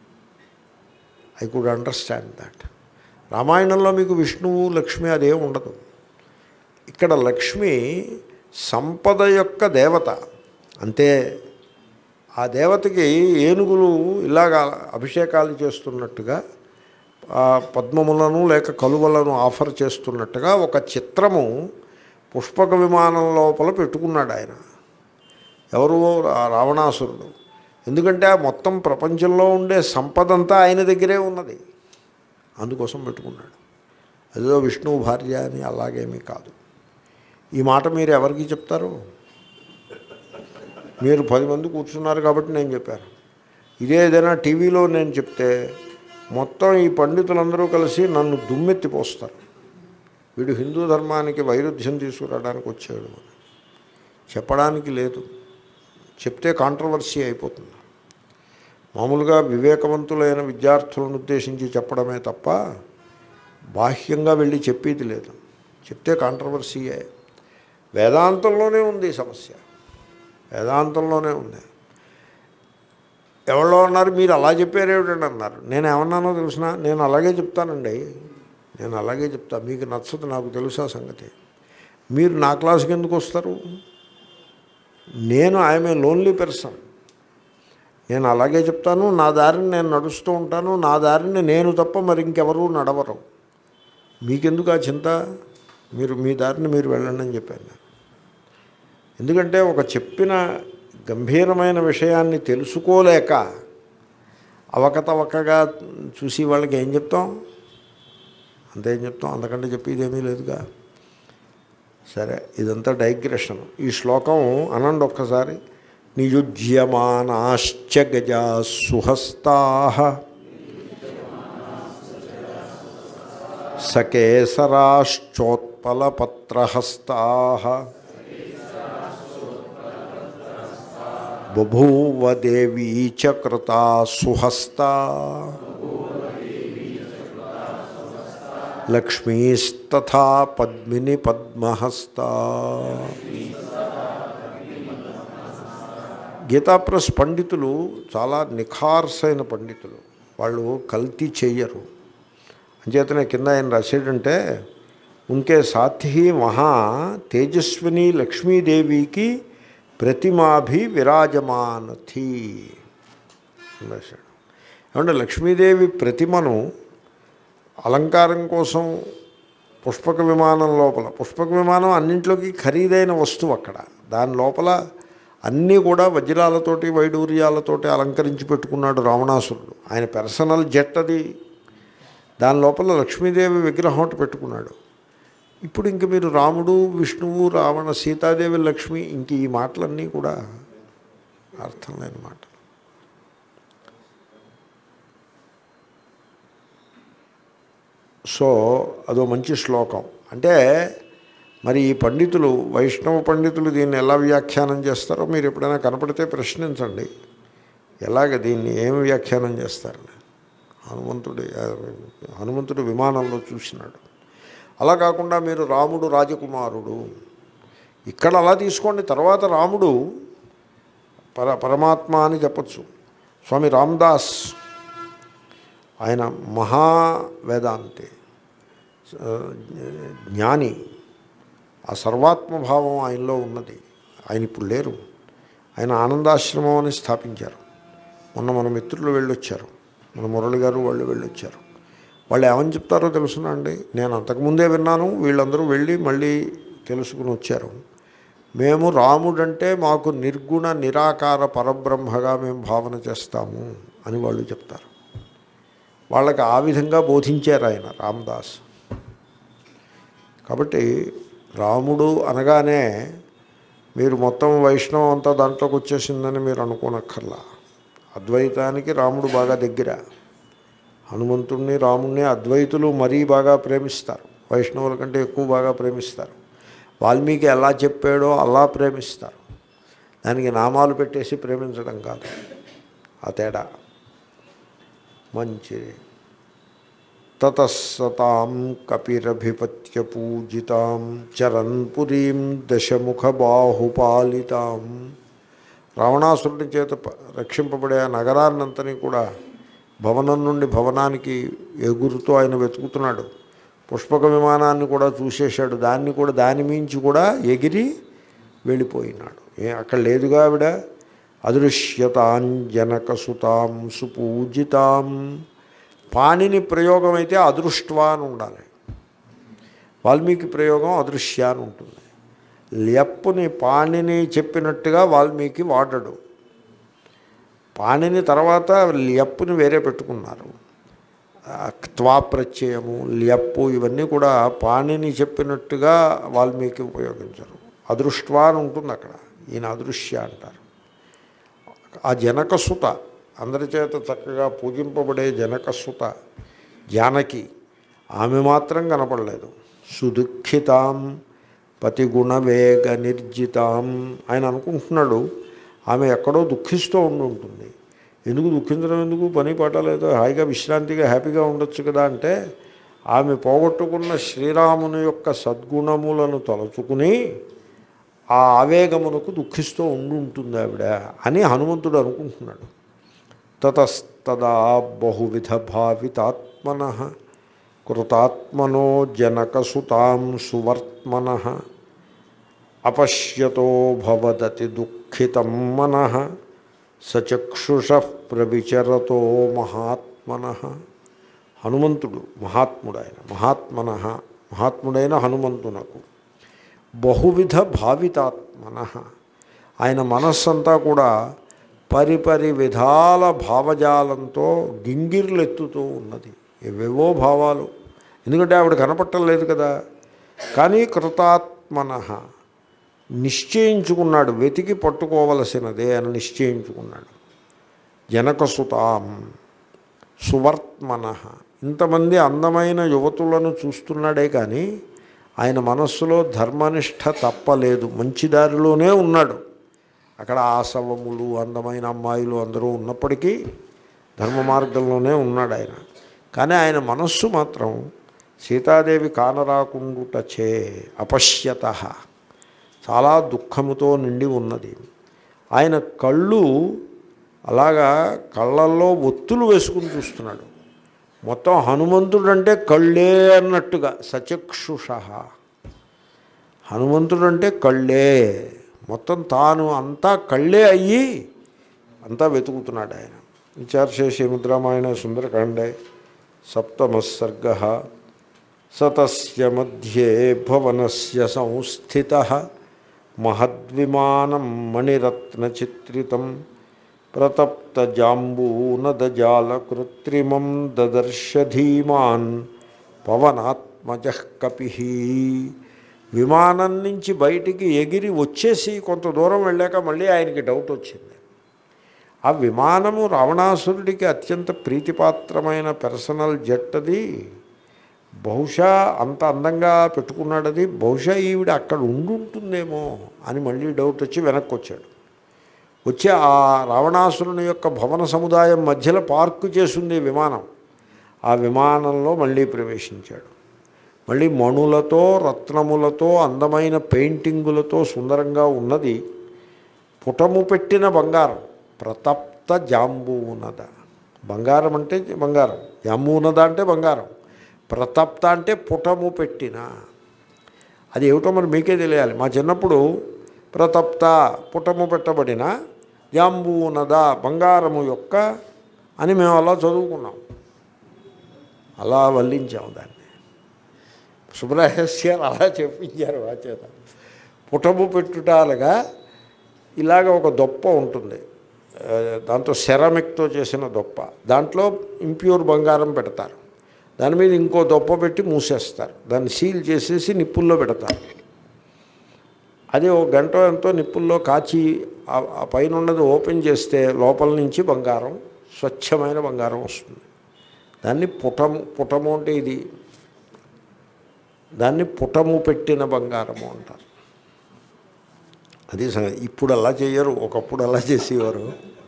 I could understand that రామాయణంలో మీకు విష్ణువు లక్ష్మి అదేం ఉండదు ఇక్కడ లక్ష్మి సంపద యొక్క దేవత అంతే ఆ దేవతకి ఏనుగులు ఇలాగా అభిషేకాలు చేస్తున్నట్టుగా ఆ పద్మములను లేక కలువలను ఆఫర్ చేస్తున్నట్టుగా ఒక చిత్రము పుష్పక విమానం లోపల పెట్టుకున్నాడు ఆయన ఎవరు రా- రావణాసురుడు ఎందుకంటే ఆ మొత్తం ప్రపంచంలో ఉండే సంపద అంతా ఆయన దగ్గరే ఉన్నది అందుకోసం పెట్టుకున్నాడు అదేదో విష్ణువు భార్య అని అలాగేమీ కాదు ఈ మాట మీరు ఎవరికి చెప్తారు మీరు పది మంది కూర్చున్నారు కాబట్టి నేను చెప్పాను ఇదే ఏదైనా టీవీలో నేను చెప్తే మొత్తం ఈ పండితులందరూ కలిసి నన్ను దుమ్మెత్తి పోస్తారు వీడు హిందూ ధర్మానికి వైరుధ్యం తీసుకురావడానికి వచ్చాడు అని చెప్పడానికి లేదు చెప్తే కాంట్రవర్సీ అయిపోతుంది మామూలుగా వివేకవంతులైన విద్యార్థులను ఉద్దేశించి చెప్పడమే తప్ప బాహ్యంగా వెళ్ళి చెప్పేది లేదు చెప్తే కాంట్రవర్సీయే వేదాంతంలోనే ఉంది ఈ సమస్య వేదాంతంలోనే ఉంది ఎవరో అన్నారు మీరు అలా చెప్పారేమిటండి అన్నారు నేను ఏమన్నానో తెలిసిన నేను అలాగే చెప్తానండి నేను అలాగే చెప్తా మీకు నచ్చదు నాకు తెలుసా సంగతి మీరు నా క్లాస్కి ఎందుకు వస్తారు నేను ఐఎమ్ ఏ లోన్లీ పర్సన్ నేను అలాగే చెప్తాను నా దారిని నేను నడుస్తూ ఉంటాను నా దారిని నేను తప్ప మరి ఇంకెవరూ నడవరు మీకెందుకు ఆ చింత మీరు మీ దారిని మీరు వెళ్ళండి అని చెప్పాను నేను. ఎందుకంటే ఒక చెప్పిన గంభీరమైన విషయాన్ని తెలుసుకోలేక అవకతవకగా చూసి వాళ్ళకి ఏం చెప్తాం అంతేం చెప్తాం అంతకంటే చెప్పేది ఏమీ లేదుగా సరే ఇదంతా డైగ్రెషన్ ఈ శ్లోకం అనండి ఒక్కసారి నియుజ్యమానాశ్చ గజా సుహస్తా సకేసరాశ్చోత్పలపత్రహస్తా బభూవ దేవీ చ కృతా సుహస్తా లక్ష్మీస్తథా పద్మిని పద్మహస్తా గీతా ప్రెస్ పండితులు చాలా నిఖార్సైన పండితులు వాళ్ళు కల్తీ చెయ్యరు అంచేతనే కింద ఆయన రాసేటంటే ఉంకే సాధ్వి మహా తేజస్విని లక్ష్మీదేవికి ప్రతిమాభి విరాజమానథి అని రాశాడు ఏమంటే లక్ష్మీదేవి ప్రతిమను అలంకారం కోసం పుష్పక విమానం లోపల పుష్పక విమానం అన్నింట్లోకి ఖరీదైన వస్తువు అక్కడ దాని లోపల అన్నీ కూడా వజ్రాలతోటి వైడూర్యాలతోటి అలంకరించి పెట్టుకున్నాడు రావణాసురుడు ఆయన పర్సనల్ జెట్ అది దాని లోపల లక్ష్మీదేవి విగ్రహం ఒకటి పెట్టుకున్నాడు ఇప్పుడు ఇంక మీరు రాముడు విష్ణువు రావణ సీతాదేవి లక్ష్మి ఇంక ఈ మాటలన్నీ కూడా అర్థం లేని మాటలు సో అదో మంచి శ్లోకం అంటే మరి ఈ పండితులు వైష్ణవ పండితులు దీన్ని ఎలా వ్యాఖ్యానం చేస్తారో మీరు ఎప్పుడైనా కనపడితే ప్రశ్నించండి ఎలాగ దీన్ని ఏమి వ్యాఖ్యానం చేస్తారని హనుమంతుడి హనుమంతుడు విమానంలో చూసినాడు అలా కాకుండా మీరు రాముడు రాజకుమారుడు ఇక్కడ అలా తీసుకోండి తర్వాత రాముడు పర పరమాత్మ అని చెప్పచ్చు స్వామి రామ్దాస్ ఆయన మహా వేదాంతి ఆ, జ్ఞాని ఆ సర్వాత్మభావం ఆయనలో ఉన్నది ఆయన ఇప్పుడు లేరు ఆయన ఆనందాశ్రమం అని స్థాపించారు మొన్న మన మిత్రులు వెళ్ళొచ్చారు మన మురళి గారు వాళ్ళు వెళ్ళొచ్చారు వాళ్ళు ఏమని చెప్తారో తెలుసునా అండి నేను అంతకుముందే విన్నాను వీళ్ళందరూ వెళ్ళి మళ్ళీ తెలుసుకుని వచ్చారు మేము రాముడంటే మాకు నిర్గుణ నిరాకార పరబ్రహ్మగా మేము భావన చేస్తాము అని వాళ్ళు చెప్తారు వాళ్ళకి ఆ విధంగా బోధించారు ఆయన రామదాస్ కాబట్టి రాముడు అనగానే మీరు మొత్తం వైష్ణవం అంతా దాంట్లోకి వచ్చేసిందని మీరు అనుకోనక్కర్లా అద్వైతానికి రాముడు బాగా దగ్గర హనుమంతుణ్ణి రాముణ్ణి అద్వైతులు మరీ బాగా ప్రేమిస్తారు వైష్ణవుల కంటే ఎక్కువ బాగా ప్రేమిస్తారు వాల్మీకి ఎలా చెప్పాడో అలా ప్రేమిస్తారు దానికి నామాలు పెట్టేసి ప్రేమించడం కాదు ఆ తేడా మంచిది తతస్సతాం కపిరభిపత్య పూజితాం చరన్ పురీం దశముఖ బాహుపాలితాం రావణాసురుడి చేత ప- రక్షింపబడే ఆ నగరాన్నంతని కూడా భవనం నుండి భవనానికి ఎగురుతూ ఆయన వెతుకుతున్నాడు పుష్పక విమానాన్ని కూడా చూసేశాడు దాన్ని కూడా దాని మించి కూడా ఎగిరి వెళ్ళిపోయినాడు ఏ అక్కడ లేదుగా ఆవిడ అదృశ్యతాం జనకసుతాం సుపూజితాం పాణిని ప్రయోగం అయితే అదృష్ట్వా అని ఉండాలి వాల్మీకి ప్రయోగం అదృశ్య అని ఉంటుంది లెప్పుని పాణిని చెప్పినట్టుగా వాల్మీకి వాడడు పాణిని తర్వాత లెప్పుని వేరే పెట్టుకున్నారు ఆ, త్వా ప్రత్యయము లెప్పు ఇవన్నీ కూడా పాణిని చెప్పినట్టుగా వాల్మీకి ఉపయోగించరు అదృష్ట్వా అని ఉంటుంది అక్కడ ఈయన అదృశ్య అంటారు ఆ జనకసుత అందరి చేత చక్కగా పూజింపబడే జనకసుత జానకి ఆమె మాత్రం కనపడలేదు సుదుఖితాం పతిగుణవేగ నిర్జితాం ఆయన అనుకుంటున్నాడు ఆమె ఎక్కడో దుఃఖిస్తూ ఉండి ఉంటుంది ఎందుకు దుఃఖించడం ఎందుకు పని పాట లేదు హాయిగా విశ్రాంతిగా హ్యాపీగా ఉండొచ్చు కదా అంటే ఆమె పోగొట్టుకున్న శ్రీరాముని యొక్క సద్గుణములను తలుచుకుని ఆ ఆవేగమునకు దుఃఖిస్తూ ఉండి ఉంటుంది ఆవిడ అని హనుమంతుడు అనుకుంటున్నాడు తతస్తదా బహువిధ భావితాత్మన కృతాత్మనో జనకసుతాం సువర్త్మన అపశ్యతో భవదతి దుఃఖితం మన సచక్షుష ప్రవిచరతో మహాత్మన హనుమంతుడు మహాత్ముడు ఆయన మహాత్మన మహాత్ముడైన హనుమంతునకు బహువిధ భావితాత్మన ఆయన మనస్సంతా కూడా పరిపరి విధాల భావజాలంతో గింగిర్లెత్తుతూ ఉన్నది ఏవేవో భావాలు ఎందుకంటే ఆవిడ కనపట్టలేదు కదా కానీ కృతాత్మన నిశ్చయించుకున్నాడు వెతికి పట్టుకోవలసినదే అని నిశ్చయించుకున్నాడు జనకసుతాం సువర్త్మన ఇంతమంది అందమైన యువతులను చూస్తున్నాడే కానీ ఆయన మనస్సులో ధర్మనిష్ట తప్పలేదు మంచి దారిలోనే ఉన్నాడు అక్కడ ఆసవములు అందమైన అమ్మాయిలు అందరూ ఉన్నప్పటికీ ధర్మ మార్గంలోనే ఉన్నాడు ఆయన కానీ ఆయన మనస్సు మాత్రం సీతాదేవి కానరాకుండుటచే అపశ్యత చాలా దుఃఖముతో నిండి ఉన్నది ఆయన కళ్ళు అలాగా కళ్ళల్లో ఒత్తులు వేసుకుని చూస్తున్నాడు మొత్తం హనుమంతుడు అంటే కళ్ళే అన్నట్టుగా సచక్షుష హనుమంతుడు అంటే కళ్ళే మొత్తం తాను అంతా కళ్ళే అయ్యి అంతా వెతుకుతున్నాడు ఆయన విచార్శేషి ముద్రామాయణ సుందరకాండే సప్తమసర్గ సతస్య మధ్యే భవనస్య సంస్థిత మహద్విమానం మణిరత్నచిత్రితం ప్రతప్తజాంబూనదజాలకృత్రిమం దదర్శ ధీమాన్ పవనాత్మజ కపి విమానం నుంచి బయటికి ఎగిరి వచ్చేసి కొంత దూరం వెళ్ళాక మళ్ళీ ఆయనకి డౌట్ వచ్చింది ఆ విమానము రావణాసురుడికి అత్యంత ప్రీతిపాత్రమైన పర్సనల్ జెట్ అది బహుశా అంత అందంగా పెట్టుకున్నాడు అది బహుశా ఈవిడ అక్కడ ఉండుంటుందేమో అని మళ్ళీ డౌట్ వచ్చి వెనక్కి వచ్చాడు వచ్చి ఆ రావణాసురుని యొక్క భవన సముదాయం మధ్యలో పార్కు చేసింది విమానం ఆ విమానంలో మళ్ళీ ప్రవేశించాడు మళ్ళీ మణులతో రత్నములతో అందమైన పెయింటింగులతో సుందరంగా ఉన్నది పుటము పెట్టిన బంగారం ప్రతప్త జాంబూనద బంగారం అంటే బంగారం జాంబూనద అంటే బంగారం ప్రతప్త అంటే పుటము పెట్టిన అది ఏమిటో మరి మీకే తెలియాలి మా చిన్నప్పుడు ప్రతప్త పుటము పెట్టబడిన జాంబూనద బంగారము యొక్క అని మేము అలా చదువుకున్నాం అలా వల్లించాము దాన్ని సుబ్రహస్యాలు అలా చెప్పించారు ఆ చేత పుటము పెట్టుటాలుగా ఇలాగ ఒక దొప్ప ఉంటుంది ఆ, దాంతో సెరమిక్తో చేసిన దొప్ప దాంట్లో ఇంప్యూర్ బంగారం పెడతారు దాని మీద ఇంకో దొప్ప పెట్టి మూసేస్తారు దాన్ని సీల్ చేసేసి నిప్పుల్లో పెడతారు అది ఒక గంట ఎంతో నిప్పుల్లో కాచి ఆ- ఆ పైన ఉన్నది ఓపెన్ చేస్తే లోపల నుంచి బంగారం స్వచ్ఛమైన బంగారం వస్తుంది దాన్ని పుటము పుటము అంటే ఇది దాన్ని పుటము పెట్టిన బంగారము అంటారు అది సంగతి ఇప్పుడు అలా చేయరు ఒకప్పుడు అలా చేసేవారు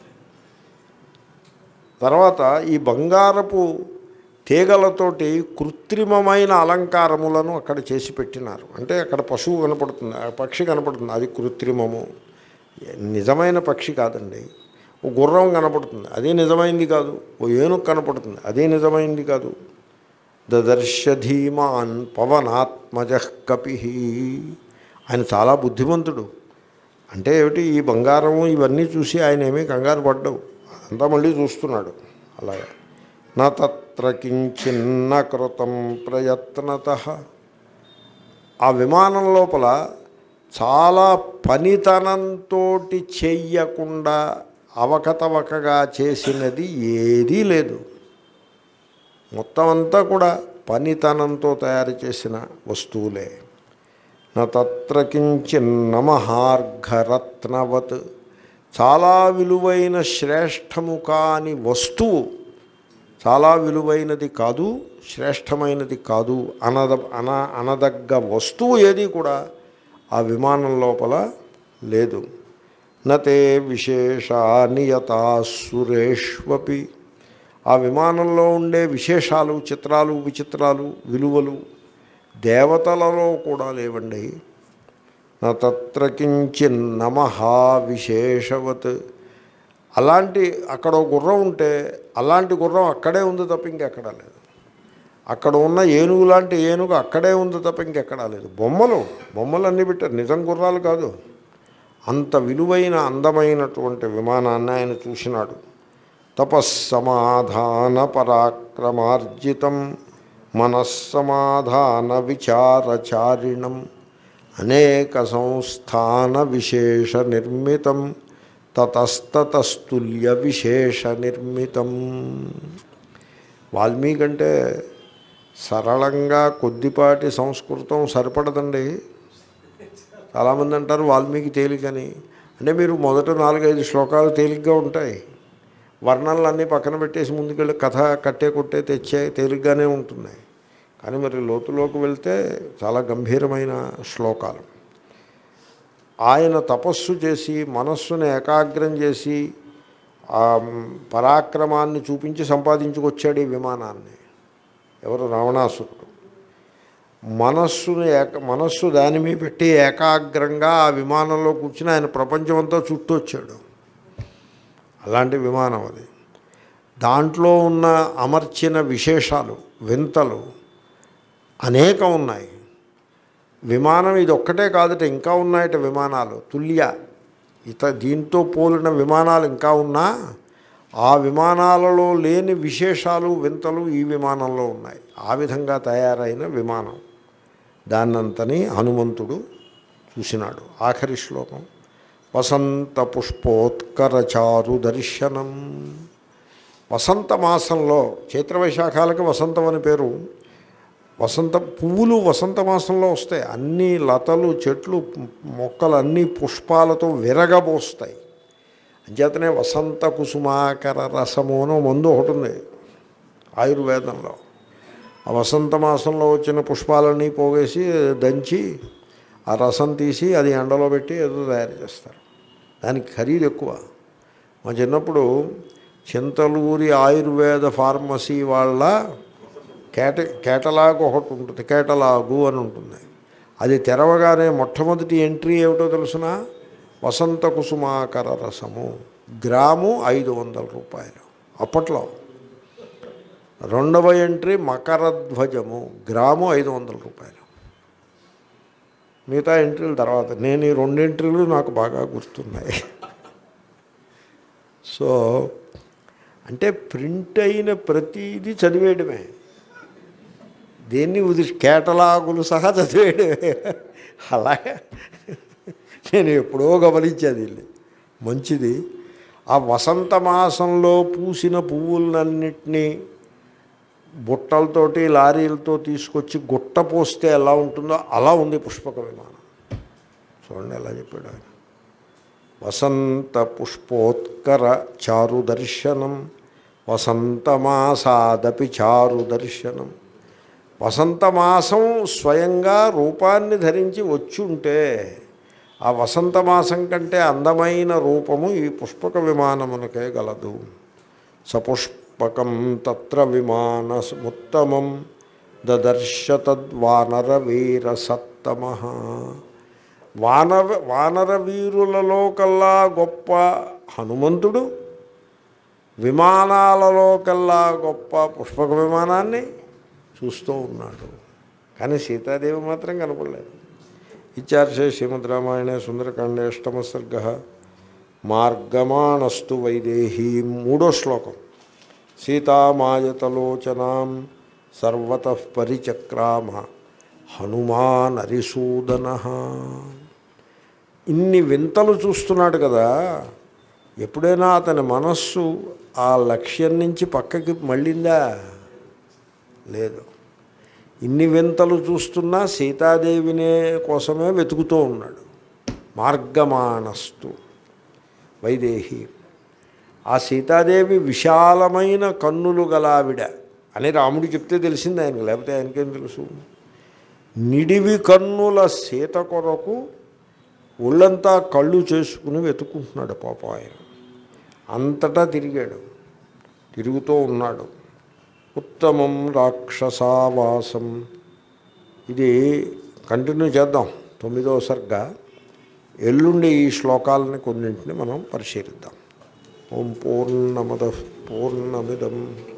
తర్వాత ఈ బంగారపు తీగలతోటి కృత్రిమమైన అలంకారములను అక్కడ చేసి పెట్టినారు అంటే అక్కడ పశువు కనపడుతుంది ఆ పక్షి కనపడుతుంది అది కృత్రిమము నిజమైన పక్షి కాదండి ఓ గుర్రం కనపడుతుంది అదే నిజమైంది కాదు ఓ ఏనుగు కనపడుతుంది అదే నిజమైంది కాదు దదర్శ ధీమాన్ పవనాత్మజ కపి ఆయన చాలా బుద్ధిమంతుడు అంటే ఏమిటి ఈ బంగారం ఇవన్నీ చూసి ఆయన ఏమీ కంగారు పడ్డవు అంతా మళ్ళీ చూస్తున్నాడు అలాగే నా తత్ర కించిన్న కృతం ప్రయత్నత ఆ విమానం లోపల చాలా పనితనంతో చెయ్యకుండా అవకతవకగా చేసినది ఏదీ లేదు మొత్తం అంతా కూడా పనితనంతో తయారు చేసిన వస్తువులే నా తత్ర కించిన్న మహార్ఘరత్నవత్ చాలా విలువైన శ్రేష్టము కాని వస్తువు చాలా విలువైనది కాదు శ్రేష్టమైనది కాదు అనద అన అనదగ్గ వస్తువు ఏది కూడా ఆ విమానం లోపల లేదు నతే విశేషానియతా సురేష్వపి ఆ విమానంలో ఉండే విశేషాలు చిత్రాలు విచిత్రాలు విలువలు దేవతలలో కూడా లేవండి నా తత్ర కించిన్న మహావిశేషవత్ అలాంటి అక్కడ ఒక గుర్రం ఉంటే అలాంటి గుర్రం అక్కడే ఉంది తప్ప ఇంకెక్కడా లేదు అక్కడ ఉన్న ఏనుగు లాంటి ఏనుగు అక్కడే ఉంది తప్ప ఇంకెక్కడా లేదు బొమ్మలు బొమ్మలు అన్నీ పెట్టారు నిజం గుర్రాలు కాదు అంత విలువైన అందమైనటువంటి విమానాన్ని ఆయన చూసినాడు తపస్సమాధాన పరాక్రమార్జితం మనస్సమాధాన విచారచారిణం అనేక సంస్థాన విశేష నిర్మితం తతస్తతస్తుల్య విశేష నిర్మితం వాల్మీకి అంటే సరళంగా కొద్దిపాటి సంస్కృతం సరిపడదండి చాలామంది అంటారు వాల్మీకి తేలికని అంటే మీరు మొదట నాలుగైదు శ్లోకాలు తేలిగ్గా ఉంటాయి వర్ణనలన్నీ పక్కన పెట్టేసి ముందుకెళ్ళి కథ కట్టే కొట్టే తెచ్చే తేలిగ్గానే ఉంటున్నాయి కానీ మరి లోతులోకి వెళ్తే చాలా గంభీరమైన శ్లోకాలు ఆయన తపస్సు చేసి మనస్సును ఏకాగ్రం చేసి ఆ పరాక్రమాన్ని చూపించి సంపాదించుకొచ్చాడు ఈ విమానాన్ని ఎవరు రావణాసురుడు మనస్సును ఏక మనస్సు దాని మీద పెట్టి ఏకాగ్రంగా ఆ విమానంలో కూర్చుని ఆయన ప్రపంచమంతా చుట్టూ వచ్చాడు అలాంటి విమానం అది దాంట్లో ఉన్న అమర్చిన విశేషాలు వింతలు అనేకం ఉన్నాయి విమానం ఇది ఒక్కటే కాదట ఇంకా ఉన్నాయట విమానాలు తుల్య ఇత దీంతో పోలిన విమానాలు ఇంకా ఉన్నా ఆ విమానాలలో లేని విశేషాలు వింతలు ఈ విమానంలో ఉన్నాయి ఆ విధంగా తయారైన విమానం దాన్నంతని హనుమంతుడు చూసినాడు ఆఖరి శ్లోకం వసంత పుష్పోత్కర చారు దర్శనం వసంత మాసంలో చైత్రవైశాఖాలకి వసంతం అని పేరు వసంత పువ్వులు వసంత మాసంలో వస్తాయి అన్ని లతలు చెట్లు మొక్కలు అన్ని పుష్పాలతో విరగబోస్తాయి అంచేతనే వసంత కుసుమాకర రసము అని మందు ఒకటి ఉంది ఆయుర్వేదంలో ఆ వసంత మాసంలో వచ్చిన పుష్పాలన్నీ పోగేసి దంచి ఆ రసం తీసి అది ఎండలో పెట్టి ఏదో తయారు చేస్తారు దానికి ఖరీదు ఎక్కువ మా చిన్నప్పుడు చింతలూరి ఆయుర్వేద ఫార్మసీ వాళ్ళ కేట కేటలాగ్ ఒకటి ఉంటుంది కేటలాగు అని ఉంటుంది అది తెరవగానే మొట్టమొదటి ఎంట్రీ ఏమిటో తెలుసిన వసంత కుసుమాకర రసము గ్రాము ఐదు వందల రూపాయలు అప్పట్లో రెండవ ఎంట్రీ మకరధ్వజము గ్రాము ఐదు వందల రూపాయలు మిగతా ఎంట్రీల తర్వాత నేను ఈ రెండు ఎంట్రీలు నాకు బాగా గుర్తున్నాయి సో అంటే ప్రింట్ అయిన ప్రతిదీ చదివేయడమే దేన్ని ఉది కేటలాగులు సహా చదివేయడమే అలాగే నేను ఎప్పుడో గమనించేది వీళ్ళు మంచిది ఆ వసంత మాసంలో పూసిన పువ్వులన్నింటినీ బుట్టలతోటి లారీలతో తీసుకొచ్చి గుట్ట పోస్తే ఎలా ఉంటుందో అలా ఉంది పుష్పక విమానం చూడండి ఎలా చెప్పాడు ఆయన వసంత పుష్పోత్కర చారు దర్శనం వసంతమాసాదపి చారు దర్శనం వసంతమాసం స్వయంగా రూపాన్ని ధరించి వచ్చి ఉంటే ఆ వసంతమాసం కంటే అందమైన రూపము ఈ పుష్పక విమానమునకే గలదు సపుష్పకం తత్ర విమానముత్తమం దదర్శ తద్వానర వీర సత్తమ వానర వానర వీరులలో కల్లా గొప్ప హనుమంతుడు విమానాలలో కల్లా గొప్ప పుష్పక విమానాన్ని చూస్తూ ఉన్నాడు కానీ సీతాదేవి మాత్రం కనపడలేదు ఇత్యార్షే శ్రీమద్ రామాయణే సుందరకాండే అష్టమ సర్గ మార్గమాణస్తు వైదేహీ మూడో శ్లోకం సీతామాయతలోచనాం సర్వత పరిచక్రామ హనుమాన్ అరిసూదన ఇన్ని వింతలు చూస్తున్నాడు కదా ఎప్పుడైనా అతని మనస్సు ఆ లక్ష్యం నుంచి పక్కకి మళ్ళిందా లేదు ఇన్ని వింతలు చూస్తున్నా సీతాదేవినే కోసమే వెతుకుతూ ఉన్నాడు మార్గమానస్తు వైదేహి ఆ సీతాదేవి విశాలమైన కన్నులు గలావిడ అని రాముడు చెప్తే తెలిసింది ఆయనకు లేకపోతే ఆయనకేం తెలుసు నిడివి కన్నుల సీత కొరకు ఒళ్ళంతా కళ్ళు చేసుకుని వెతుకుంటున్నాడు పాపం ఆయన అంతటా తిరిగాడు తిరుగుతూ ఉన్నాడు ఉత్తమం రాక్షసావాసం ఇది కంటిన్యూ చేద్దాం తొమ్మిదవ సర్గ ఎల్లుండి ఈ శ్లోకాలని కొన్నింటిని మనం పరిశీలిద్దాం ఓం పూర్ణమద పూర్ణమిదం